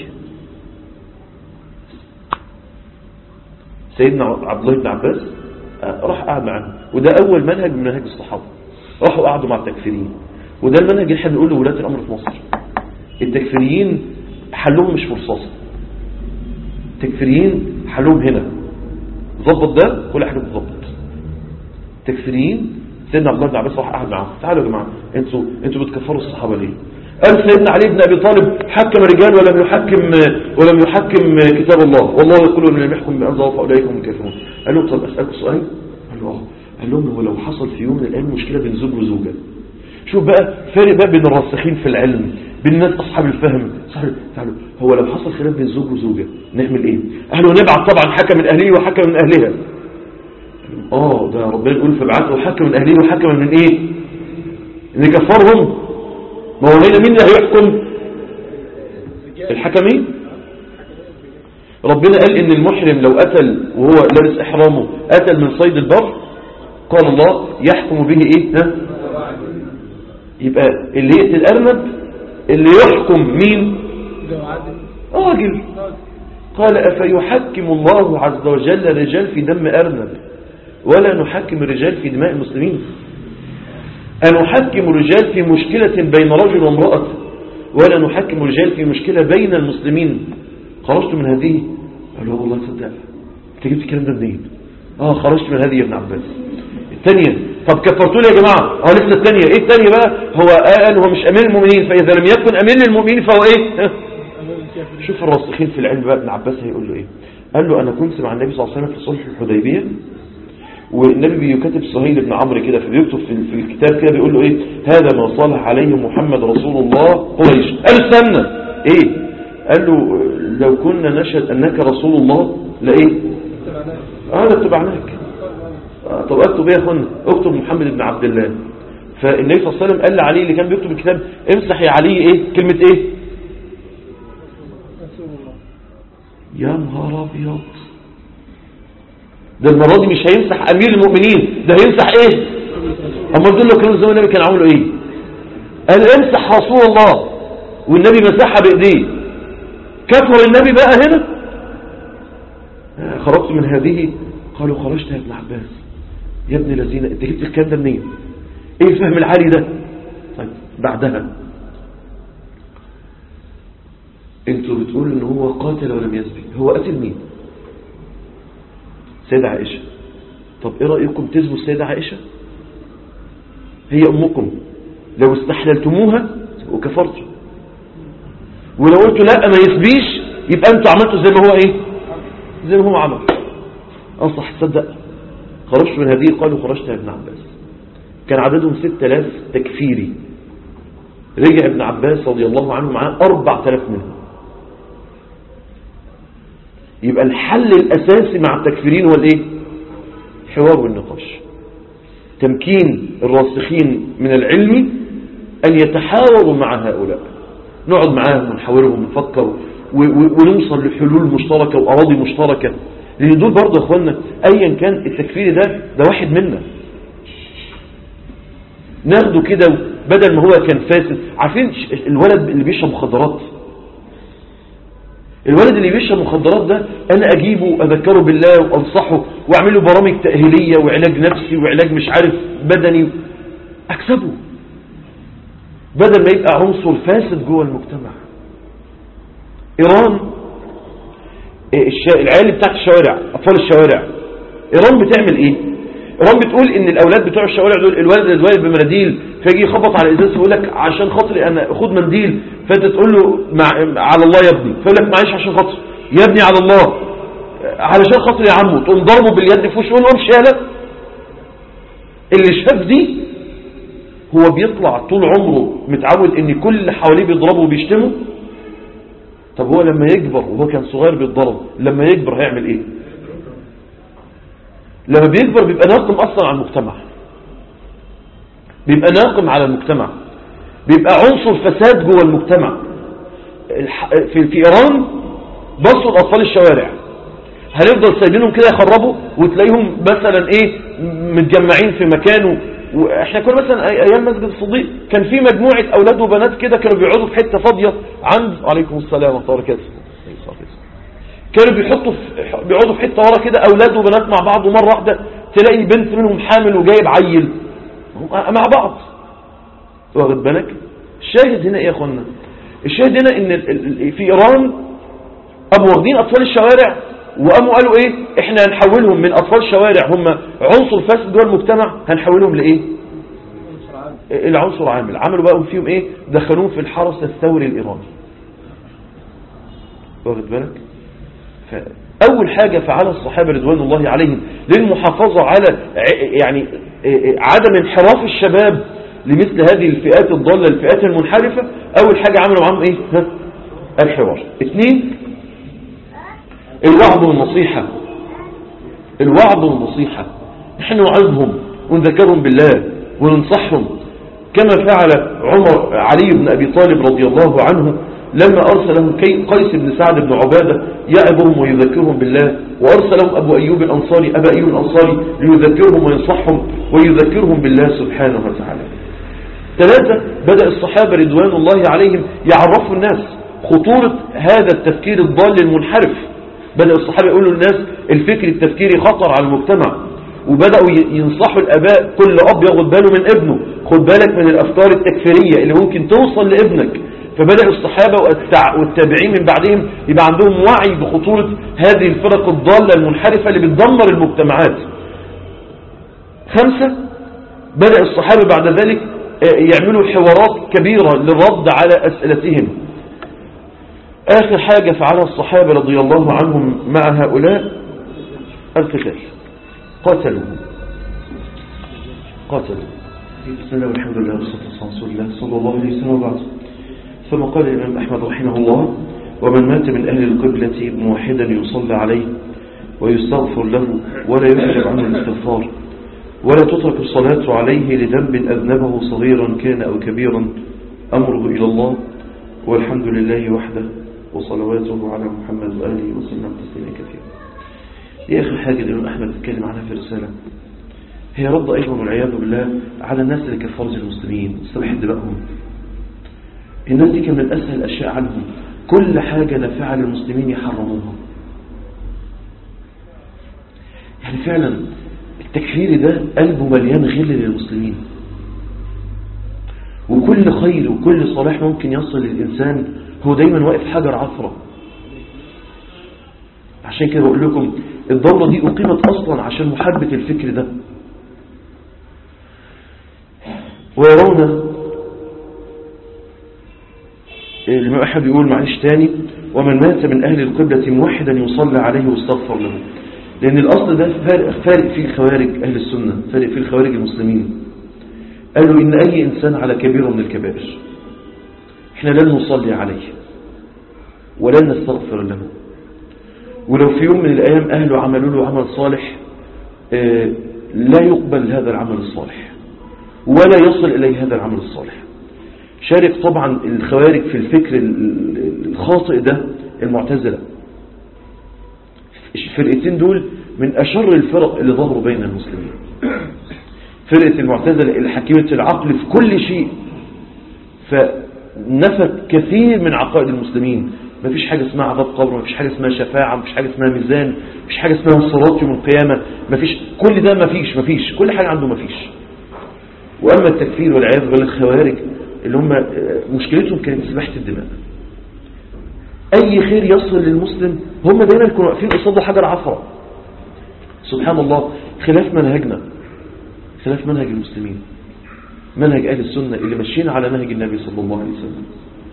سيدنا عبد الله بن عباس آه، راح قعد معاهم وده اول منهج من منهج الصحابه راحوا قعدوا مع التكفيرين وده المنهج اللي احنا بنقوله لولاة الأمر في مصر التكفيريين حلهم مش مرصاصة التكفيريين حلهم هنا ظبط ده كل حاجة تظبط التكفيريين سيدنا عبد الله بن عباس راح قاعد معاهم تعالوا يا جماعة انتوا انتوا بتكفروا الصحابة ليه قال سيدنا علي بن ابي طالب حكم رجال ولم يحكم ولم يحكم كتاب الله والله يقول ان لم يحكم بانزل الله فاولئك هم الكافرون قال لهم طب اسالكم سؤال قال له اه قال لهم هو لو حصل في يوم من الايام مشكله بين زوج وزوجه شوف بقى فارق بقى بين الراسخين في العلم بين الناس اصحاب الفهم صحيح تعالوا هو لو حصل خلاف بين زوج وزوجه نعمل ايه اهله نبعت طبعا حكم من اهله وحكم من اهلها اه ده ربنا يقول فبعثوا حكم من اهله وحكم من ايه ان كفرهم ما هو هنا مين اللي هيحكم الحكمين ربنا قال ان المحرم لو قتل وهو لابس احرامه قتل من صيد البر قال الله يحكم به ايه ها يبقى اللي يقتل ارنب اللي يحكم مين راجل قال افيحكم الله عز وجل رجال في دم ارنب ولا نحكم الرجال في دماء المسلمين أن نحكم الرجال في مشكلة بين رجل وامرأة ولا نحكم الرجال في مشكلة بين المسلمين خرجت من هذه قالوا والله صدق انت جبت الكلام ده منين اه خرجت من هذه يا ابن عباس الثانية طب كفرتوا لي يا جماعة اه لسه الثانية ايه الثانية بقى هو قال هو مش امير المؤمنين فاذا لم يكن امير للمؤمنين فهو ايه شوف الراسخين في العلم بقى ابن عباس هيقول له ايه قال له انا كنت مع النبي صلى الله عليه وسلم في صلح الحديبية والنبي بيكتب سهيل بن عمرو كده فبيكتب في في الكتاب كده بيقول له ايه هذا ما صالح عليه محمد رسول الله قريش قال استنى ايه قال له لو كنا نشهد انك رسول الله لا ايه اه لاتبعناك آه طب اكتب ايه يا اخوانا اكتب محمد بن عبد الله فالنبي صلى الله عليه وسلم قال لعلي اللي كان بيكتب الكتاب امسح يا علي ايه كلمة ايه يا نهار ابيض ده المرة دي مش هيمسح أمير المؤمنين ده هيمسح إيه أما دول لو كانوا زمان النبي كان عملوا إيه قال امسح رسول الله والنبي مسحها بإيديه كفر النبي بقى هنا خرجت من هذه قالوا خرجت يا ابن عباس يا ابن الذين انت جبت الكلام ده منين ايه الفهم العالي ده طيب بعدها انتوا بتقولوا ان هو قاتل ولم يسبي هو قتل مين سيدة عائشة طب ايه رأيكم تسبوا السيدة عائشة هي امكم لو استحللتموها وكفرتوا ولو قلتوا لا ما يسبيش يبقى انتوا عملتوا زي ما هو ايه زي ما هو عمل انصح تصدق خرجت من هذه قالوا خرجت يا ابن عباس كان عددهم 6000 تكفيري رجع ابن عباس رضي الله عنه معاه 4000 منهم يبقى الحل الأساسي مع التكفيرين هو الايه حوار والنقاش تمكين الراسخين من العلم أن يتحاوروا مع هؤلاء نقعد معاهم ونحاورهم ونفكر ونوصل لحلول مشتركة وأراضي مشتركة لأن دول برضه يا أخوانا أيا كان التكفير ده ده واحد منا ناخده كده بدل ما هو كان فاسد عارفين الولد اللي بيشرب مخدرات الولد اللي بيشرب مخدرات ده انا اجيبه اذكره بالله وانصحه واعمل له برامج تأهيلية وعلاج نفسي وعلاج مش عارف بدني اكسبه بدل ما يبقى عنصر فاسد جوه المجتمع ايران العيال بتاعت الشوارع اطفال الشوارع ايران بتعمل ايه ايران بتقول ان الاولاد بتوع الشوارع دول الولد اللي اتولد بمناديل فيجي يخبط على الازاز يقول لك عشان خاطري انا خد منديل فانت تقول له مع على الله يا ابني فيقول لك معلش عشان خاطري يا ابني على الله علشان خاطري يا عمو تقوم ضربه باليد في وشه يقول له امشي يالا اللي شاف دي هو بيطلع طول عمره متعود ان كل اللي حواليه بيضربه وبيشتمه طب هو لما يكبر وهو كان صغير بيتضرب لما يكبر هيعمل ايه لما بيكبر بيبقى ناقم اصلا على المجتمع بيبقى ناقم على المجتمع بيبقى عنصر فساد جوه المجتمع في, في ايران بصوا الاطفال الشوارع هنفضل سايبينهم كده يخربوا وتلاقيهم مثلا ايه متجمعين في مكان واحنا كنا مثلا ايام مسجد الصديق كان في مجموعة اولاد وبنات كده كانوا بيقعدوا في حتة فاضية عند عليكم السلام ورحمة الله وبركاته كانوا بيحطوا في بيقعدوا في حتة ورا كده اولاد وبنات مع بعض ومرة واحدة تلاقي بنت منهم حامل وجايب عيل مع بعض واخد بالك الشاهد هنا ايه يا اخوانا الشاهد هنا ان ال- ال- في ايران قاموا واخدين اطفال الشوارع وقاموا قالوا ايه احنا هنحولهم من اطفال الشوارع هم عنصر فاسد جوه المجتمع هنحولهم لايه العنصر عامل عملوا بقى فيهم ايه دخلوهم في الحرس الثوري الايراني واخد بالك فاول حاجة فعلها الصحابة رضوان الله عليهم للمحافظة على ع- يعني اه- عدم انحراف الشباب لمثل هذه الفئات الضالة الفئات المنحرفة اول حاجة عملوا معاهم ايه ها؟ الحوار اثنين الوعظ والنصيحة الوعظ والنصيحة نحن نوعظهم ونذكرهم بالله وننصحهم كما فعل عمر علي بن أبي طالب رضي الله عنه لما أرسلهم كي- قيس بن سعد بن عبادة يعظهم ويذكرهم بالله وأرسلهم أبو أيوب الأنصاري أبا أيوب الأنصاري ليذكرهم وينصحهم ويذكرهم بالله سبحانه وتعالى ثلاثة بدأ الصحابة رضوان الله عليهم يعرفوا الناس خطورة هذا التفكير الضال المنحرف بدأ الصحابة يقولوا للناس الفكر التفكيري خطر على المجتمع وبدأوا ي- ينصحوا الأباء كل أب ياخد باله من ابنه خد بالك من الأفكار التكفيرية اللي ممكن توصل لابنك فبدأ الصحابة والتع- والتابعين من بعدهم يبقى عندهم وعي بخطورة هذه الفرق الضالة المنحرفة اللي بتدمر المجتمعات خمسة بدأ الصحابة بعد ذلك آه، يعملوا حوارات كبيرة للرد على أسئلتهم آخر حاجة فعلها الصحابة رضي الله عنهم مع هؤلاء القتال قاتلوا قاتلوا بسم الله والحمد لله والصلاة والسلام على رسول الله صلى الله عليه وسلم وبعد ثم قال الإمام أحمد رحمه الله ومن مات من أهل القبلة موحدا يصلى عليه ويستغفر له ولا يحجب عنه الاستغفار ولا تترك الصلاة عليه لذنب أذنبه صغيرا كان أو كبيرا أمره إلى الله والحمد لله وحده وصلواته على محمد وآله وسلم تسليما كثيرا دي آخر حاجة الإمام أحمد اتكلم عنها في الرسالة هي رد أيضا والعياذ بالله على الناس اللي كفرت المسلمين استباحت دمائهم الناس دي كان من أسهل الأشياء عنهم كل حاجة نافعة للمسلمين يحرموها يعني فعلا التكفير ده قلبه مليان غل للمسلمين وكل خير وكل صلاح ممكن يصل للإنسان هو دايما واقف حجر عثرة عشان كده بقول لكم الدورة دي أقيمت أصلا عشان محاربة الفكر ده ويرون الإمام أحد يقول معلش تاني ومن مات من أهل القبلة موحدا يصلى عليه واستغفر له لأن الأصل ده فارق, فارق فيه الخوارج أهل السنة فارق فيه الخوارج المسلمين قالوا إن أي إنسان على كبيرة من الكبائر إحنا لن نصلي عليه ولن نستغفر له ولو في يوم من الأيام أهله عملوا له عمل صالح آه، لا يقبل هذا العمل الصالح ولا يصل إليه هذا العمل الصالح شارك طبعا الخوارج في الفكر ال- الخاطئ ده المعتزلة الفرقتين دول من أشر الفرق اللي ظهروا بين المسلمين فرقة المعتزلة اللي حكيمة العقل في كل شيء فنفت كثير من عقائد المسلمين ما فيش حاجة اسمها عذاب قبر ما فيش حاجة اسمها شفاعة ما فيش حاجة اسمها ميزان ما فيش حاجة اسمها صراط يوم القيامة ما فيش كل ده ما فيش ما فيش كل حاجة عنده ما فيش وأما التكفير والعياذ بالله الخوارج اللي هم آه، مشكلتهم كانت سباحة الدماء أي خير يصل للمسلم هم دايما يكونوا واقفين قصاده حجر عفرة سبحان الله خلاف منهجنا خلاف منهج المسلمين منهج أهل السنة اللي ماشيين على نهج النبي صلى الله عليه وسلم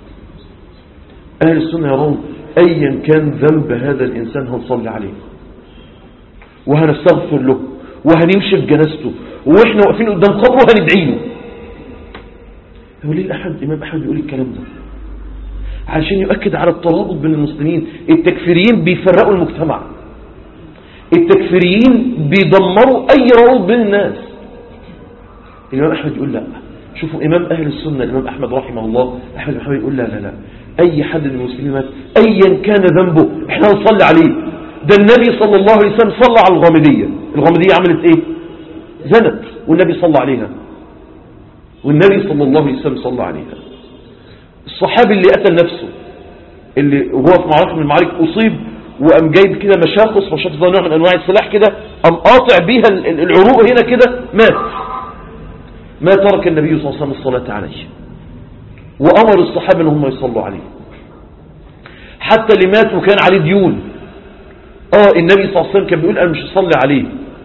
أهل السنة يرون أيا كان ذنب هذا الإنسان هنصلي عليه وهنستغفر له وهنمشي بجنازته وإحنا واقفين قدام قبره هندعي له هو ليه الأحد الإمام أحمد بيقول الكلام ده عشان يؤكد على الترابط بين المسلمين التكفيريين بيفرقوا المجتمع التكفيريين بيدمروا أي روابط بين الناس الإمام أحمد يقول لا شوفوا إمام أهل السنة الإمام أحمد رحمه الله أحمد بن حنبل يقول لا لا لا أي حد من المسلمين مات أيا كان ذنبه إحنا نصلي عليه ده النبي صلى الله عليه وسلم صلى على الغامدية الغامدية عملت إيه زنت والنبي صلى عليها والنبي صلى الله عليه وسلم صلى عليها الصحابي اللي قتل نفسه اللي هو في معركة من المعارك أصيب وقام جايب كده مشاخص مشاخص ده نوع من أنواع السلاح كده قام قاطع بيها ال- ال- العروق هنا كده مات ما ترك النبي صلى الله عليه وسلم الصلاة عليه وأمر الصحابة أنهم يصلوا عليه حتى اللي مات وكان عليه ديون اه النبي صلى الله عليه وسلم كان بيقول أنا مش هصلي عليه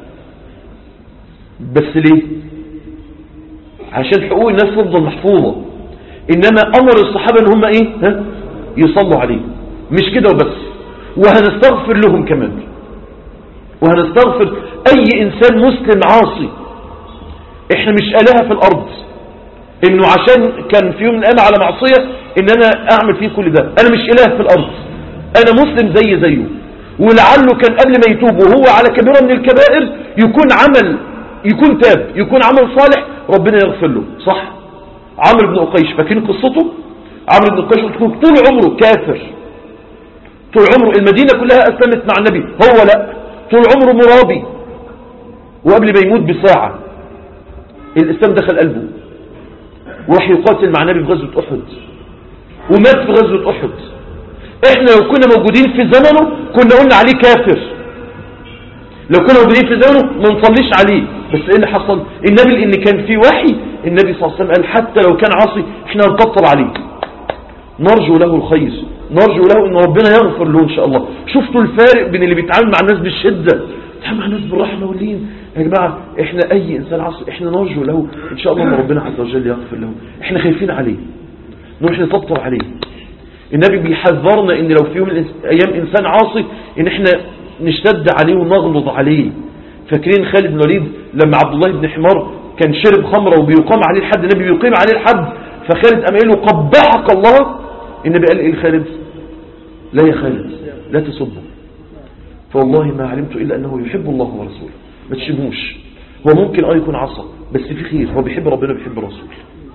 بس ليه عشان حقوق الناس تفضل محفوظة إنما أمر الصحابة أن هم إيه ها؟ يصلوا عليه مش كده وبس وهنستغفر لهم كمان وهنستغفر أي إنسان مسلم عاصي إحنا مش آلهة في الأرض إنه عشان كان في يوم من الأيام على معصية إن أنا أعمل فيه كل ده أنا مش إله في الأرض أنا مسلم زي زيه ولعله كان قبل ما يتوب وهو على كبيرة من الكبائر يكون عمل يكون تاب يكون عمل صالح ربنا يغفر له صح عمرو بن أقيش فاكرين قصته عمرو بن أقيش طول عمره كافر طول عمره المدينة كلها أسلمت مع النبي هو لا طول عمره مرابي وقبل ما يموت بساعة الإسلام دخل قلبه وراح يقاتل مع النبي في غزوة أحد ومات في غزوة أحد احنا لو كنا موجودين في زمنه كنا قلنا عليه كافر لو كنا موجودين في زمنه ما نصليش عليه بس ايه اللي حصل النبي لان كان في وحي النبي صلى الله عليه وسلم قال حتى لو كان عاصي احنا نبطل عليه نرجو له الخير نرجو له ان ربنا يغفر له ان شاء الله شفتوا الفارق بين اللي بيتعامل مع الناس بالشدة بيتعامل مع الناس بالرحمة واللين يا جماعة احنا اي انسان عاصي احنا نرجو له ان شاء الله ان ربنا عز وجل يغفر له احنا خايفين عليه نروح نطبطب عليه النبي بيحذرنا ان لو في يوم من الايام انسان عاصي ان احنا نشتد عليه ونغلظ عليه فاكرين خالد بن الوليد لما عبد الله بن حمار كان شرب خمره وبيقام عليه الحد النبي بيقيم عليه الحد فخالد قام قال له قبحك الله النبي قال ايه لخالد لا يا خالد لا تسبه فوالله ما علمت الا انه يحب الله ورسوله ما تشبهوش هو ممكن اه يكون عصى بس في خير هو بيحب ربنا بيحب الرسول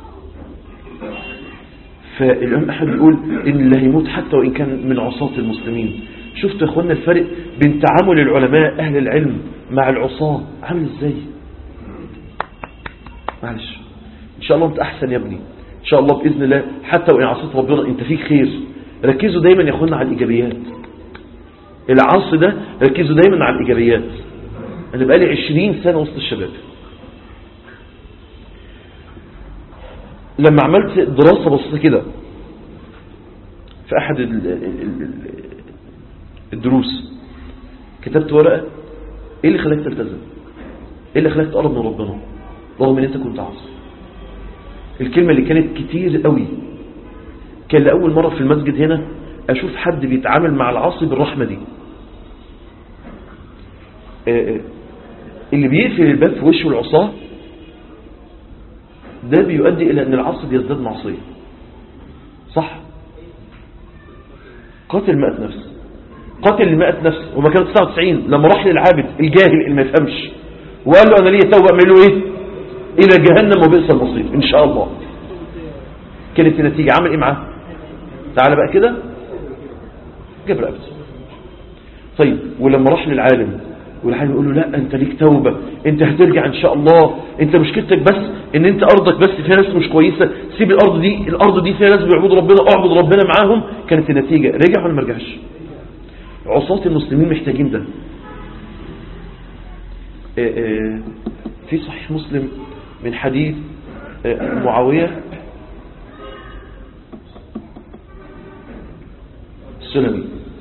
فالإمام أحمد بيقول إن اللي هيموت حتى وإن كان من عصاة المسلمين شفتوا يا أخوانا الفرق بين تعامل العلماء أهل العلم مع العصاة عامل إزاي معلش إن شاء الله أنت أحسن يا ابني إن شاء الله بإذن الله حتى وإن عصيت ربنا أنت فيك خير ركزوا دايما يا أخوانا على الإيجابيات العصر ده ركزوا دايما على الإيجابيات أنا بقالي 20 سنة وسط الشباب لما عملت دراسة بسيطة كده في أحد الدروس كتبت ورقة إيه اللي خلاك تلتزم إيه اللي خلاك تقرب من ربنا رغم إن أنت كنت عاصي الكلمة اللي كانت كتير قوي كان لأول مرة في المسجد هنا أشوف حد بيتعامل مع العاصي بالرحمة دي اللي بيقفل الباب في وشه العصاه ده بيؤدي إلى أن العصر يزداد معصية صح قاتل مئة نفس قاتل مئة نفس وما كان 99 لما راح للعابد الجاهل اللي ما يفهمش وقال له أنا ليه توبة أعمل له إيه إلى جهنم وبئس المصير إن شاء الله كانت النتيجة عمل إيه معاه تعال بقى كده جاب رقبته طيب ولما راح للعالم والعالم يقول له لا انت ليك توبة انت هترجع ان شاء الله انت مشكلتك بس ان انت ارضك بس فيها ناس مش كويسة سيب الارض دي الارض دي فيها ناس بيعبدوا ربنا اعبد ربنا معاهم كانت النتيجة رجع ولا ما رجعش عصاة المسلمين محتاجين ده في صحيح مسلم من حديث معاوية السلمي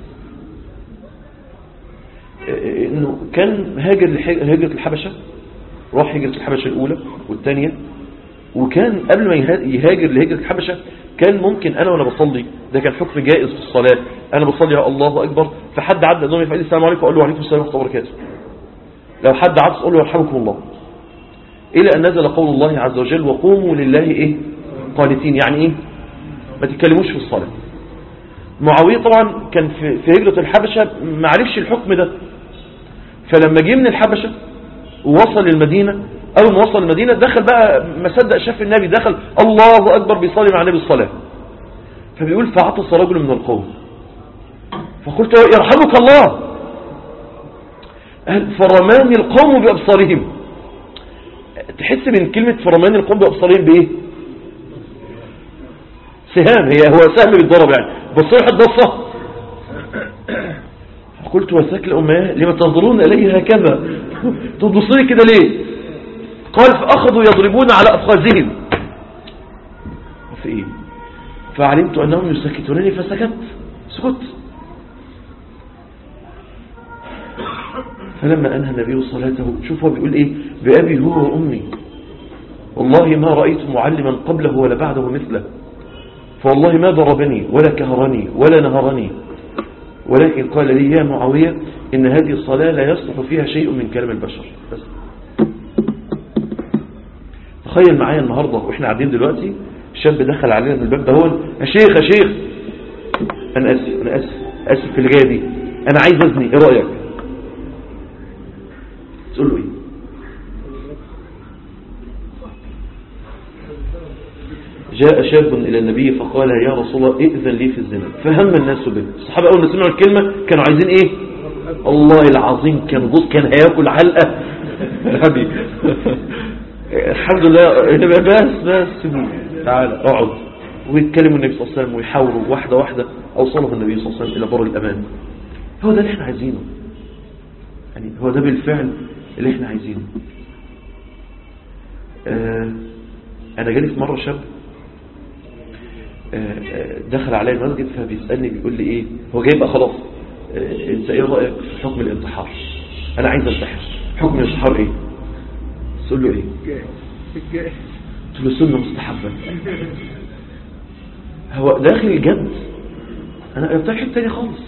انه كان هاجر هجرة الحبشة راح هجرة الحبشة الاولى والثانية وكان قبل ما يهاجر لهجرة الحبشة كان ممكن انا وانا بصلي ده كان حكم جائز في الصلاة انا بصلي يا الله اكبر فحد عدى قدامي يفعل السلام عليكم اقول له وعليكم السلام ورحمة الله وبركاته لو حد عدى اقول له يرحمكم الله الى ان نزل قول الله عز وجل وقوموا لله ايه قانتين يعني ايه ما تتكلموش في الصلاة معاوية طبعا كان في هجرة الحبشة ما عرفش الحكم ده فلما جه من الحبشة ووصل المدينة أول ما وصل المدينة دخل بقى ما صدق شاف النبي دخل الله أكبر بيصلي مع النبي الصلاة فبيقول فعطس رجل من القوم فقلت يرحمك الله فرماني القوم بأبصارهم تحس من كلمة فرماني القوم بأبصارهم بإيه سهام هي هو سهم بيتضرب يعني بصير حد بصة قلت وساك الأمة لما تنظرون إليه هكذا تبصري كده ليه قال فأخذوا يضربون على أفخاذهم في إيه فعلمت أنهم يسكتونني فسكت سكت فلما أنهى النبي صلاته شوف هو بيقول إيه بأبي هو وأمي والله ما رأيت معلما قبله ولا بعده مثله فوالله ما ضربني ولا كهرني ولا نهرني ولكن قال لي يا معاوية إن هذه الصلاة لا يصلح فيها شيء من كلام البشر بس تخيل معايا النهاردة وإحنا قاعدين دلوقتي شاب دخل علينا من الباب ده هون يا شيخ يا شيخ أنا أسف أنا أسف أسف في اللي جاية دي أنا عايز أزني إيه رأيك تقول له إيه جاء شاب إلى النبي فقال يا رسول الله ائذن لي في الزنا فهم الناس به الصحابة أول ما سمعوا الكلمة كانوا عايزين إيه الله العظيم كان بص كان هياكل علقة غبي الحمد لله بس بس سيبوه تعال اقعد ويتكلموا النبي صلى الله عليه وسلم ويحاولوا واحدة واحدة أوصله النبي صلى الله عليه وسلم إلى بر الأمان هو ده اللي احنا عايزينه يعني هو ده بالفعل اللي احنا عايزينه آه أنا جالي في مرة شاب دخل علي المسجد فبيسألني بيقول لي ايه هو جاي بقى خلاص انت ايه رأيك في حكم الانتحار انا عايز انتحر حكم الانتحار ايه تقول له ايه قلت له سنة مستحبة هو داخل الجد انا انتحر تاني خالص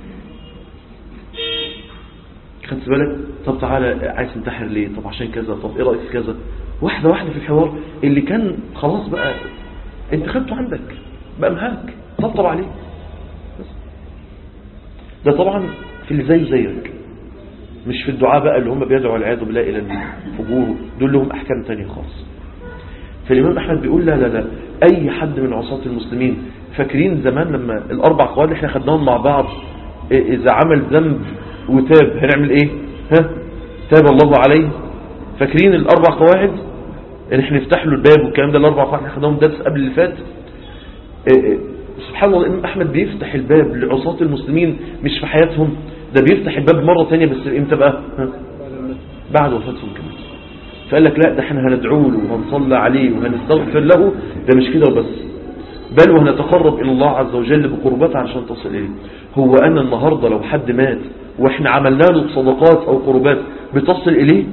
خدت بالك طب تعالى عايز تنتحر ليه طب عشان كذا طب ايه رأيك في كذا واحدة واحدة في الحوار اللي كان خلاص بقى انت خدته عندك بقى مهاك طبطب عليه بس. ده طبعا في اللي زي زيك مش في الدعاء بقى اللي هم بيدعوا العياذ بالله الى الفجور دول لهم احكام تانية خالص فالامام احمد بيقول لا لا لا اي حد من عصاة المسلمين فاكرين زمان لما الاربع قواعد اللي احنا خدناهم مع بعض اذا عمل ذنب وتاب هنعمل ايه ها تاب الله عليه فاكرين الاربع قواعد اللي احنا نفتح له الباب والكلام ده الاربع قواعد احنا خدناهم درس قبل اللي فات سبحان الله الامام احمد بيفتح الباب لعصاة المسلمين مش في حياتهم ده بيفتح الباب مرة تانية بس امتى بقى ها؟ بعد وفاتهم كمان فقال لك لا ده احنا هندعو له وهنصلى عليه وهنستغفر له ده مش كده وبس بل وهنتقرب الى الله عز وجل بقربات عشان تصل اليه هو انا النهاردة لو حد مات واحنا عملنا له صدقات او قربات بتصل اليه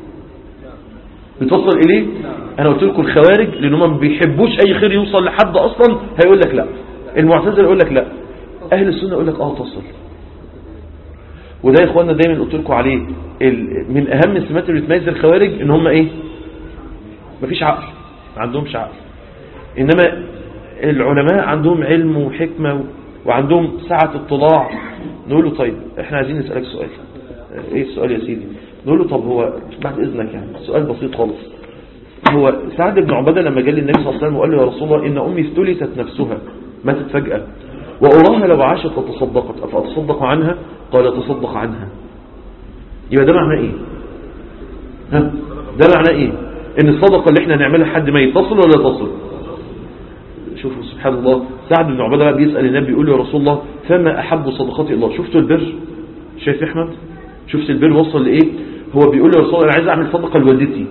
بتصل اليه انا قلت لكم الخوارج لان هم ما بيحبوش اي خير يوصل لحد اصلا هيقول لك لا المعتزله يقول لك لا اهل السنه يقول لك اه تصل وده يا اخوانا دايما قلت لكم عليه من اهم السمات اللي بتميز الخوارج ان هم ايه مفيش عقل ما عندهمش عقل انما العلماء عندهم علم وحكمه وعندهم سعه اطلاع نقول له طيب احنا عايزين نسالك سؤال ايه السؤال يا سيدي نقول له طب هو بعد اذنك يعني سؤال بسيط خالص هو سعد بن عبادة لما جاء للنبي صلى الله عليه وسلم وقال له يا رسول الله إن أمي افتلتت نفسها ماتت فجأة وأراها لو عاشت وتصدقت أفأتصدق عنها قال تصدق عنها يبقى ده معناه إيه ها ده معناه إيه إن الصدقة اللي إحنا هنعملها حد ما يتصل ولا تصل شوفوا سبحان الله سعد بن عبادة بقى بيسأل النبي بيقول له يا رسول الله فما أحب صدقات الله شفتوا البر شايف أحمد شفت البر وصل لإيه هو بيقول له يا رسول الله أنا عايز أعمل صدقة لوالدتي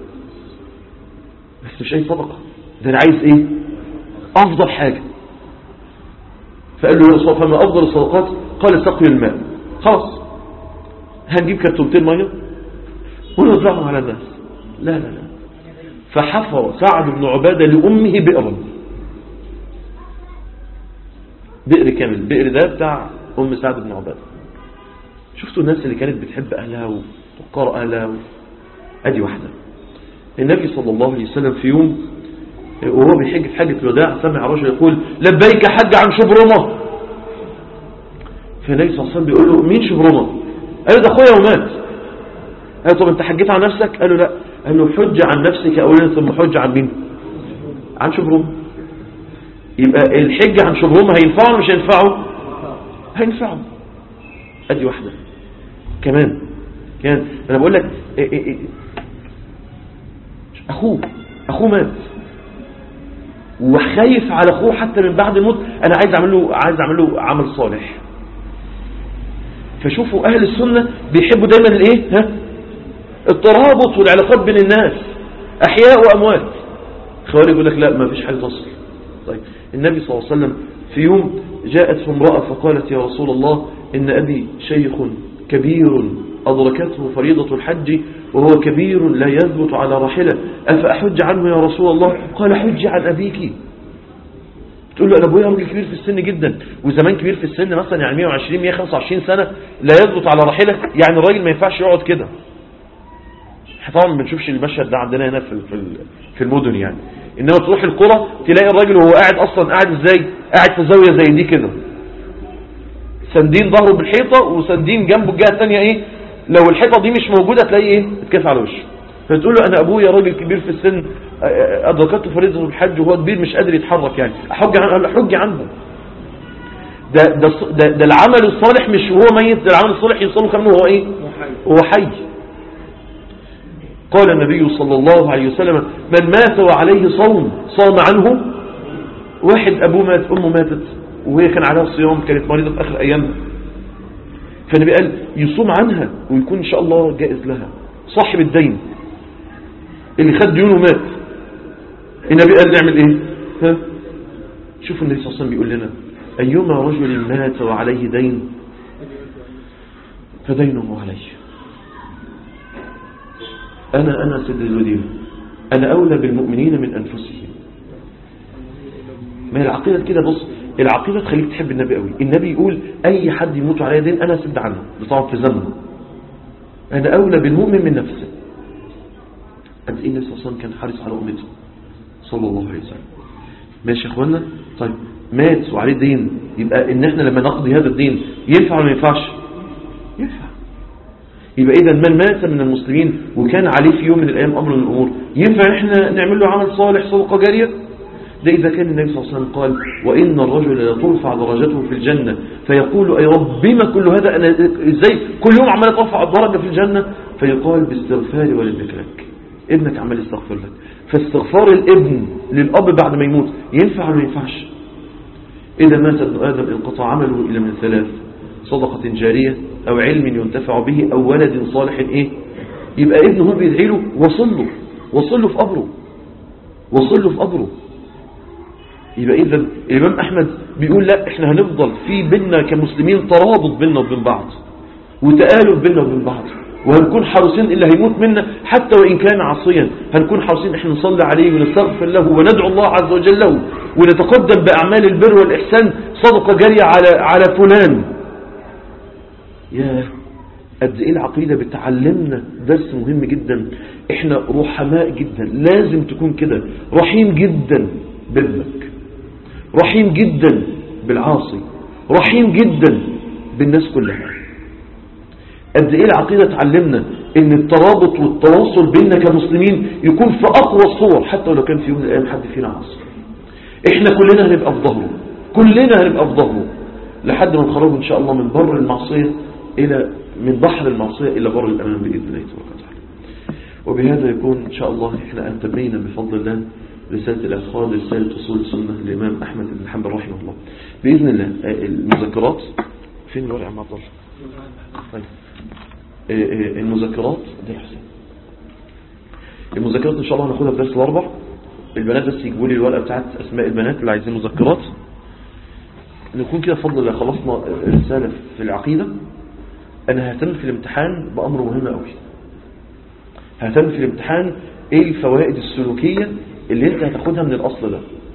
بس مش أي صدقة ده أنا عايز إيه أفضل حاجة فقال له يا رسول الله فما أفضل الصدقات قال سقي الماء خلاص هنجيب كرتونتين مية ونوزعهم على الناس لا لا لا فحفر سعد بن عبادة لأمه بئرا بئر كامل بئر ده بتاع أم سعد بن عبادة شفتوا الناس اللي كانت بتحب أهلها وتقار أهلها أدي واحدة النبي صلى الله عليه وسلم في يوم وهو بيحج في حجة الوداع سمع رجل يقول لبيك حج عن شبرمة فالنبي صلى الله عليه وسلم بيقول له مين شبرمة قال له ده اخويا ومات قال له طب انت حجيت عن نفسك قال له لا قال له حج عن نفسك اولا ثم حج عن مين عن شبرمة يبقى الحج عن شبرمة هينفعه مش هينفعه هينفعه ادي واحدة كمان كمان انا بقول لك إيه إيه إيه اخوه اخوه مات وخايف على اخوه حتى من بعد الموت انا عايز اعمل له عايز اعمل له عمل صالح فشوفوا اهل السنة بيحبوا دايما الايه ها الترابط والعلاقات بين الناس أحياء وأموات خوارج يقول لك لا ما فيش حاجة تصل طيب النبي صلى الله عليه وسلم في يوم جاءته امرأة فقالت يا رسول الله إن أبي شيخ كبير أدركته فريضة الحج وهو كبير لا يثبت على راحلة أفأحج عنه يا رسول الله قال حج عن أبيك تقول له أنا أبويا راجل كبير في السن جدا وزمان كبير في السن مثلا يعني 120 125 سنة لا يثبت على راحلة يعني الراجل ما ينفعش يقعد كده طبعا ما بنشوفش المشهد ده عندنا هنا في في في المدن يعني انما تروح القرى تلاقي الراجل وهو قاعد اصلا قاعد ازاي قاعد في زاويه زي دي كده سندين ظهره بالحيطه وسندين جنبه الجهه الثانيه ايه لو الحيطه دي مش موجوده تلاقيه ايه اتكف على وشه فتقول له انا ابويا راجل كبير في السن ادركته فريضه الحج وهو كبير مش قادر يتحرك يعني احج عنه حج عنه ده ده ده, ده العمل الصالح مش وهو ميت ده العمل الصالح يوصله كمان وهو ايه وهو حي قال النبي صلى الله عليه وسلم من مات وعليه صوم صام عنه واحد أبوه مات أمه ماتت وهي كان عليها الصيام كانت مريضة في آخر أيامها فالنبي قال يصوم عنها ويكون إن شاء الله جائز لها صاحب الدين اللي خد ديونه مات النبي قال نعمل ايه ها شوفوا النبي صلى الله عليه وسلم بيقول لنا أيما رجل مات وعليه دين فدينه عليه أنا أنا سيد الودين أنا أولى بالمؤمنين من أنفسهم ما هي العقيدة كده بص العقيدة تخليك تحب النبي قوي النبي يقول أي حد يموت عليه دين أنا أسد عنه بطبعا في ذنبه أنا أولى بالمؤمن من نفسه قد إيه النبي صلى الله عليه وسلم كان حريص على أمته صلى الله عليه وسلم ماشي يا أخوانا طيب مات وعليه دين يبقى إن إحنا لما نقضي هذا الدين ينفع ولا ما ينفعش ينفع يبقى إذا من مات من المسلمين وكان عليه في يوم من الأيام أمر من الأمور ينفع إحنا نعمل له عمل صالح صدقة جارية ده إذا كان النبي صلى الله عليه وسلم قال وإن الرجل لترفع درجته في الجنة فيقول أي رب بما كل هذا أنا إزاي كل يوم عمال ترفع الدرجة في الجنة فيقال باستغفار والدك لك ابنك عمال يستغفر لك فاستغفار الابن للأب بعد ما يموت ينفع ولا ما ينفعش إذا مات ابن آدم انقطع عمله إلى من ثلاث صدقة جارية أو علم ينتفع به أو ولد صالح إيه يبقى ابنه بيدعي له وصل له وصل له في قبره وصل له في قبره يبقى إذا الإمام أحمد بيقول لا إحنا هنفضل في بيننا كمسلمين ترابط بيننا وبين بعض وتآلف بيننا وبين بعض وهنكون حريصين اللي هيموت منا حتى وإن كان عصيا هنكون حريصين إحنا نصلي عليه ونستغفر له وندعو الله عز وجل له ونتقدم بأعمال البر والإحسان صدقة جارية على على فلان يا قد ايه العقيدة بتعلمنا درس مهم جدا احنا رحماء جدا لازم تكون كده رحيم جدا بابنك رحيم جدا بالعاصي رحيم جدا بالناس كلها قد ايه العقيدة تعلمنا ان الترابط والتواصل بيننا كمسلمين يكون في اقوى الصور حتى ولو كان في يوم من الايام حد فينا عاصي احنا كلنا هنبقى في ظهره كلنا هنبقى في ظهره لحد ما نخرجه ان شاء الله من بر المعصية الى من بحر المعصية الى بر الامان باذن الله تبارك وتعالى وبهذا يكون ان شاء الله احنا انتمينا بفضل الله رسالة الأدخال رسالة أصول السنة للإمام أحمد بن حنبل رحمه الله بإذن الله المذكرات فين الورق يا عم عبد الله طيب المذكرات ده الحسين المذكرات إن شاء الله هناخدها في درس الأربع البنات بس يجيبوا لي الورقة بتاعت أسماء البنات اللي عايزين مذكرات نكون كده بفضل الله خلصنا رسالة في العقيدة أنا ههتم في الامتحان بأمر مهم قوي ههتم في الامتحان ايه الفوائد السلوكية اللي انت هتاخدها من الاصل ده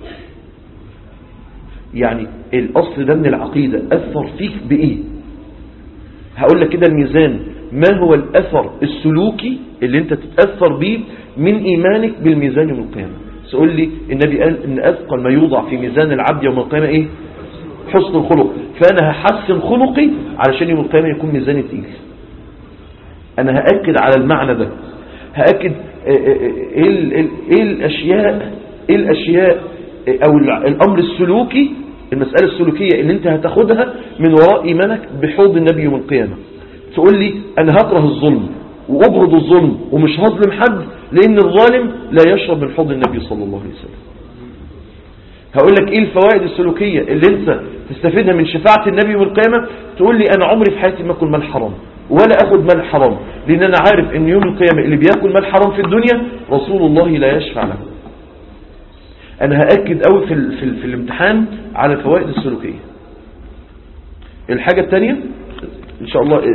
يعني الاصل ده من العقيدة اثر فيك بايه هقول لك كده الميزان ما هو الاثر السلوكي اللي انت تتأثر بيه من ايمانك بالميزان يوم القيامة سأقول لي النبي قال ان اثقل ما يوضع في ميزان العبد يوم القيامة ايه حسن الخلق فانا هحسن خلقي علشان يوم القيامة يكون ميزاني تقيل انا هأكد على المعنى ده هأكد ايه ايه الاشياء ايه الاشياء او الامر السلوكي المسألة السلوكية اللي انت هتاخدها من وراء ايمانك بحوض النبي يوم القيامة تقول لي انا هكره الظلم وابغض الظلم ومش هظلم حد لان الظالم لا يشرب من حوض النبي صلى الله عليه وسلم هقول لك ايه الفوائد السلوكية اللي انت تستفيدها من شفاعة النبي يوم القيامة تقول لي انا عمري في حياتي ما اكل مال حرام ولا اخد مال حرام لان انا عارف ان يوم القيامة اللي بياكل مال حرام في الدنيا رسول الله لا يشفع له انا هأكد قوي في, ال في, ال في الامتحان على الفوائد السلوكية الحاجة الثانية ان شاء الله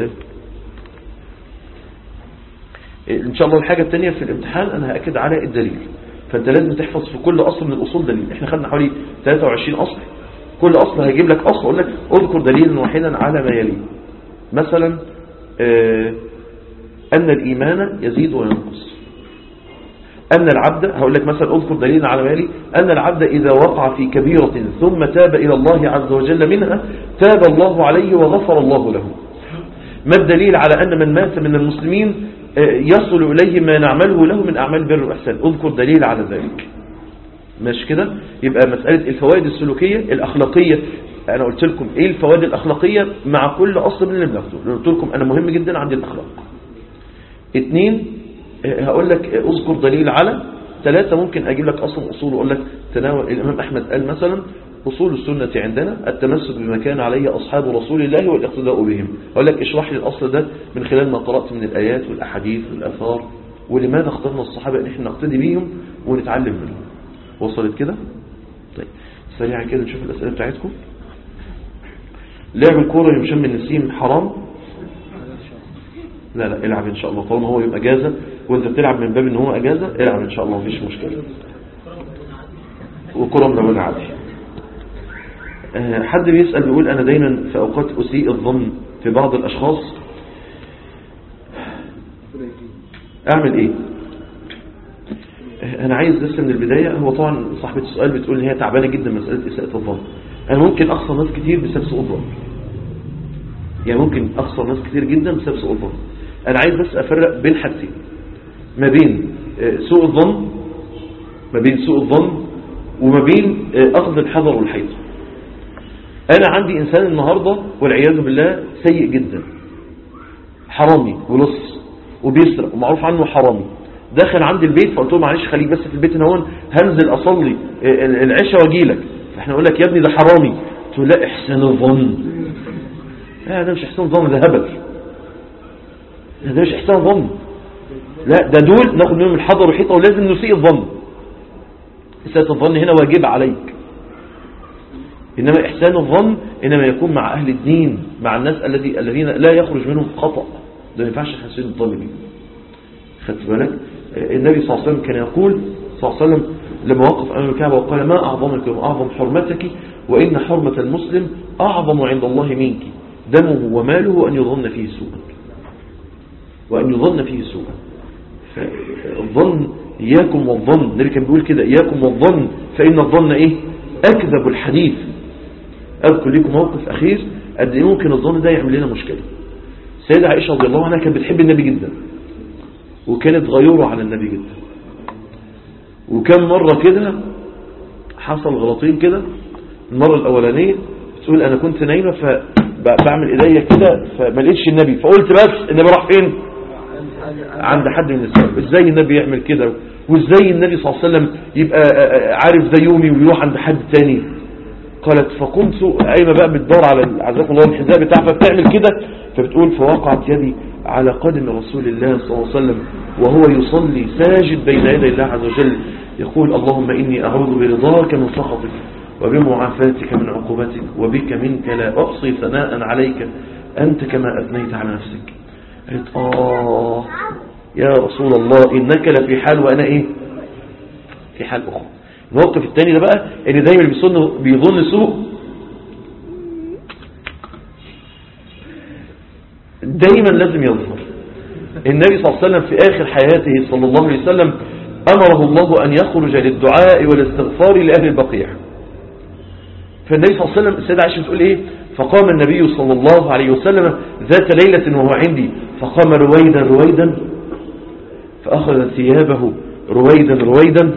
ان شاء الله الحاجة الثانية في الامتحان انا هأكد على الدليل فانت لازم تحفظ في كل اصل من الاصول دليل احنا خدنا حوالي 23 اصل كل اصل هيجيب لك اصل اقول لك اذكر دليلا واحدا على ما يلي مثلا آه ان الايمان يزيد وينقص أن العبد هقول لك مثلا أذكر دليلا على مالي أن العبد إذا وقع في كبيرة ثم تاب إلى الله عز وجل منها تاب الله عليه وغفر الله له ما الدليل على أن من مات من المسلمين يصل إليه ما نعمله له من أعمال بر والإحسان أذكر دليل على ذلك ماشي كده يبقى مسألة الفوائد السلوكية الأخلاقية أنا قلت لكم إيه الفوائد الأخلاقية مع كل أصل من اللي بناخده قلت لكم أنا مهم جدا عندي الأخلاق اتنين هقول لك اذكر دليل على ثلاثة ممكن أجيب لك أصل أصول وأقول لك تناول الإمام أحمد قال مثلا أصول السنة عندنا التمسك بما كان عليه أصحاب رسول الله والاقتداء بهم أقول لك اشرح لي الأصل ده من خلال ما قرأت من الآيات والأحاديث والأثار ولماذا اخترنا الصحابة أن احنا نقتدي بيهم ونتعلم منهم وصلت كده طيب سريعا كده نشوف الأسئلة بتاعتكم لعب الكورة يوم شم النسيم حرام لا لا العب ان شاء الله طالما هو يبقى اجازه وانت بتلعب من باب ان هو اجازه العب ان شاء الله مفيش مشكله وكره من عادي حد بيسأل بيقول أنا دايما في أوقات أسيء الظن في بعض الأشخاص أعمل إيه أنا عايز لسه من البداية هو طبعا صاحبة السؤال بتقول إن هي تعبانة جدا مسألة إساءة الظن أنا ممكن أخسر ناس كتير بسبب سوء الظن يعني ممكن أخسر ناس كتير جدا بسبب سوء الظن أنا عايز بس أفرق بين حاجتين ما بين سوء الظن ما بين سوء الظن وما بين أخذ الحذر والحيطة أنا عندي إنسان النهاردة والعياذ بالله سيء جدا حرامي ولص وبيسرق ومعروف عنه حرامي دخل عندي البيت فقلت له معلش خليك بس في البيت هون هنزل أصلي العشاء واجي لك فاحنا نقول لك يا ابني ده حرامي قلت له لا إحسان الظن لا ده مش إحسان ظن ده هبل ده مش إحسان ظن لا ده دول ناخد منهم الحذر والحيطة ولازم نسيء الظن إساءة الظن هنا واجب عليك إنما إحسان الظن إنما يكون مع أهل الدين مع الناس الذي الذين لا يخرج منهم خطأ ده ما ينفعش حسين الظن بيه خدت بالك النبي صلى الله عليه وسلم كان يقول صلى الله عليه وسلم لما وقف أمام الكعبة وقال ما أعظمك وأعظم حرمتك وإن حرمة المسلم أعظم عند الله منك دمه وماله أن يظن فيه سوءا وأن يظن فيه سوءا فالظن إياكم والظن النبي كان بيقول كده إياكم والظن فإن الظن إيه أكذب الحديث أذكر لكم موقف أخير قد إيه ممكن الظن ده يعمل لنا مشكلة سيدة عائشة رضي الله عنها كانت بتحب النبي جدا وكانت غيورة على النبي جدا وكان مرة كده حصل غلطين كده المرة الأولانية بتقول أنا كنت نايمة فبعمل إيديا كده فما لقيتش النبي فقلت بس النبي راح فين عند حد من السلام ازاي النبي يعمل كده وازاي النبي صلى الله عليه وسلم يبقى عارف ده يومي ويروح عند حد تاني قالت فقمت قايمه بقى بتدور على عزكم الله الحذاء بتاعها فبتعمل كده فبتقول فوقعت يدي على قدم رسول الله صلى الله عليه وسلم وهو يصلي ساجد بين يدي الله عز وجل يقول اللهم إني أعوذ برضاك من سخطك وبمعافاتك من عقوبتك وبك منك لا أحصي ثناء عليك أنت كما أثنيت على نفسك قالت آه يا رسول الله إنك لفي حال وأنا إيه في حال أخرى الموقف الثاني ده بقى ان دايما بيظن بيظن سوء دايما لازم يظهر النبي صلى الله عليه وسلم في آخر حياته صلى الله عليه وسلم أمره الله أن يخرج للدعاء والاستغفار لأهل البقيع فالنبي صلى الله عليه وسلم السيدة عائشة بتقول إيه فقام النبي صلى الله عليه وسلم ذات ليلة وهو عندي فقام رويدا رويدا فأخذ ثيابه رويدا رويدا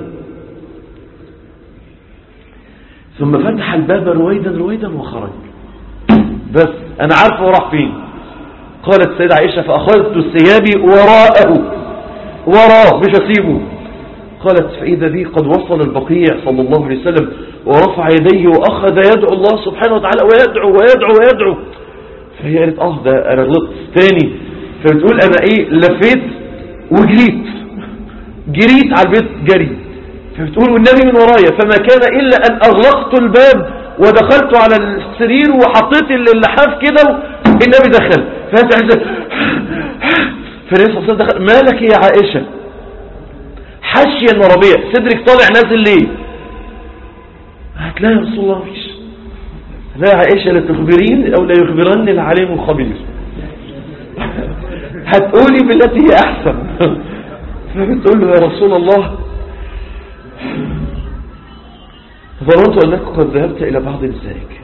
ثم فتح الباب رويدا رويدا وخرج بس أنا عارفه راح فين قالت السيدة عائشة فأخذت ثيابي وراءه وراه مش أسيبه قالت فإذا بي قد وصل البقيع صلى الله عليه وسلم ورفع يديه وأخذ يدعو الله سبحانه وتعالى ويدعو ويدعو ويدعو فهي قالت اه ده انا غلطت تاني فبتقول انا ايه لفيت وجريت جريت على البيت جري فبتقول والنبي من ورايا فما كان الا ان اغلقت الباب ودخلت على السرير وحطيت اللحاف كده النبي دخل فانت عايزه فالنبي صلى الله عليه وسلم دخل مالك يا عائشه حشيا وربيع صدرك طالع نازل ليه هتلاقي يا رسول الله مفيش لا يا عائشة لا تخبرين أو لا يخبرني العليم الخبير هتقولي بالتي هي أحسن فبتقول له يا رسول الله ظننت أنك قد ذهبت إلى بعض نسائك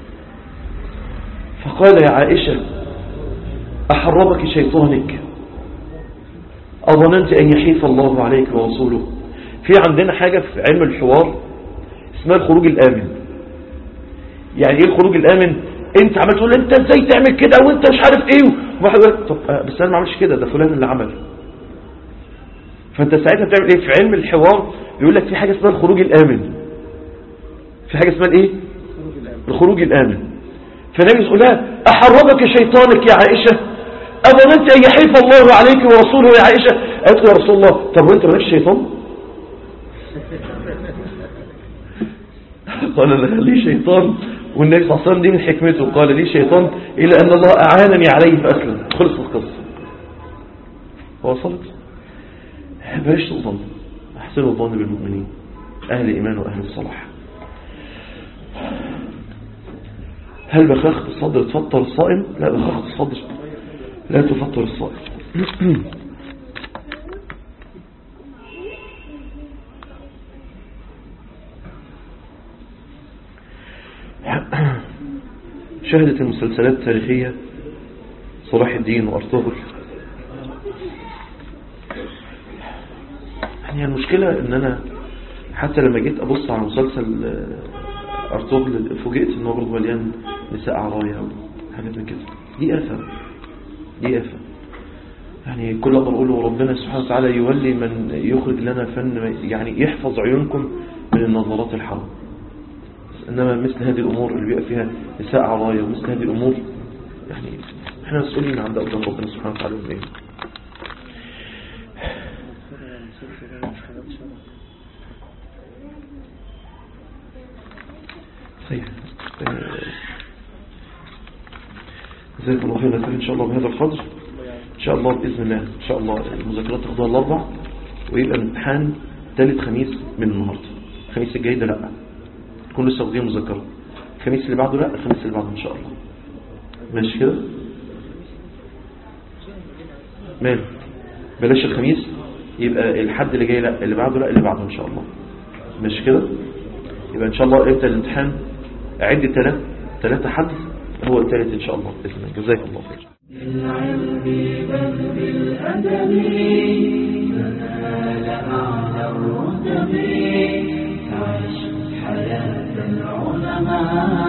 فقال يا عائشة أحرمك شيطانك أظننت أن يحيف الله عليك ورسوله في عندنا حاجة في علم الحوار اسمها الخروج الآمن يعني ايه الخروج الآمن انت عمال تقول انت ازاي تعمل كده وانت مش عارف ايه واحد يقول طب بس انا ما عملش كده ده فلان اللي عمل فانت ساعتها بتعمل ايه في علم الحوار يقول لك في حاجة اسمها الخروج الآمن في حاجة اسمها الايه الخروج الآمن فالنبي يقول لها أحرمك شيطانك يا عائشة أظننت أن يحيف الله عليك ورسوله يا عائشة قالت له يا رسول الله طب وانت مالكش شيطان قال لا لي شيطان والنبي صلى الله عليه وسلم دي من حكمته قال لي شيطان إلا أن الله أعانني عليه فأسلم خلص القصة وصلت بلاش تظن أحسنوا الظن بالمؤمنين أهل إيمان وأهل الصلاح هل بخاخة الصدر تفطر الصائم لا بخاخة الصدر لا تفطر الصائم شهدت المسلسلات التاريخية صلاح الدين وأرطغرل يعني المشكلة ان انا حتى لما جيت ابص على مسلسل ارطغرل فوجئت ان هو برضه مليان نساء عرايا وحاجات من كده دي آفة دي آفة يعني كل أقدر أقوله ربنا سبحانه وتعالى يولي من يخرج لنا فن يعني يحفظ عيونكم من النظرات الحرام إنما مثل هذه الأمور اللي بيبقى فيها نساء عرايا ومثل هذه الأمور يعني احنا مسؤولين عند قدام ربنا سبحانه وتعالى وبين طيب جزاكم الله خير إن شاء الله بهذا القدر إن شاء الله بإذن الله إن شاء الله المذاكرات تاخدها الأربع ويبقى الامتحان ثالث خميس من النهاردة الخميس الجاي ده لا تكون لسه واخدين مذاكرة الخميس اللي بعده لا الخميس اللي بعده إن شاء الله ماشي كده ماله بلاش الخميس يبقى الحد اللي جاي لا اللي بعده لا اللي بعده إن شاء الله ماشي كده يبقى إن شاء الله امتى الامتحان عد ثلاث ثلاثة حد هو الثالث إن شاء الله بإذن الله جزاك الله خير بالعلم بل بالأدب فنال أعلى الرتب عش حياة العلماء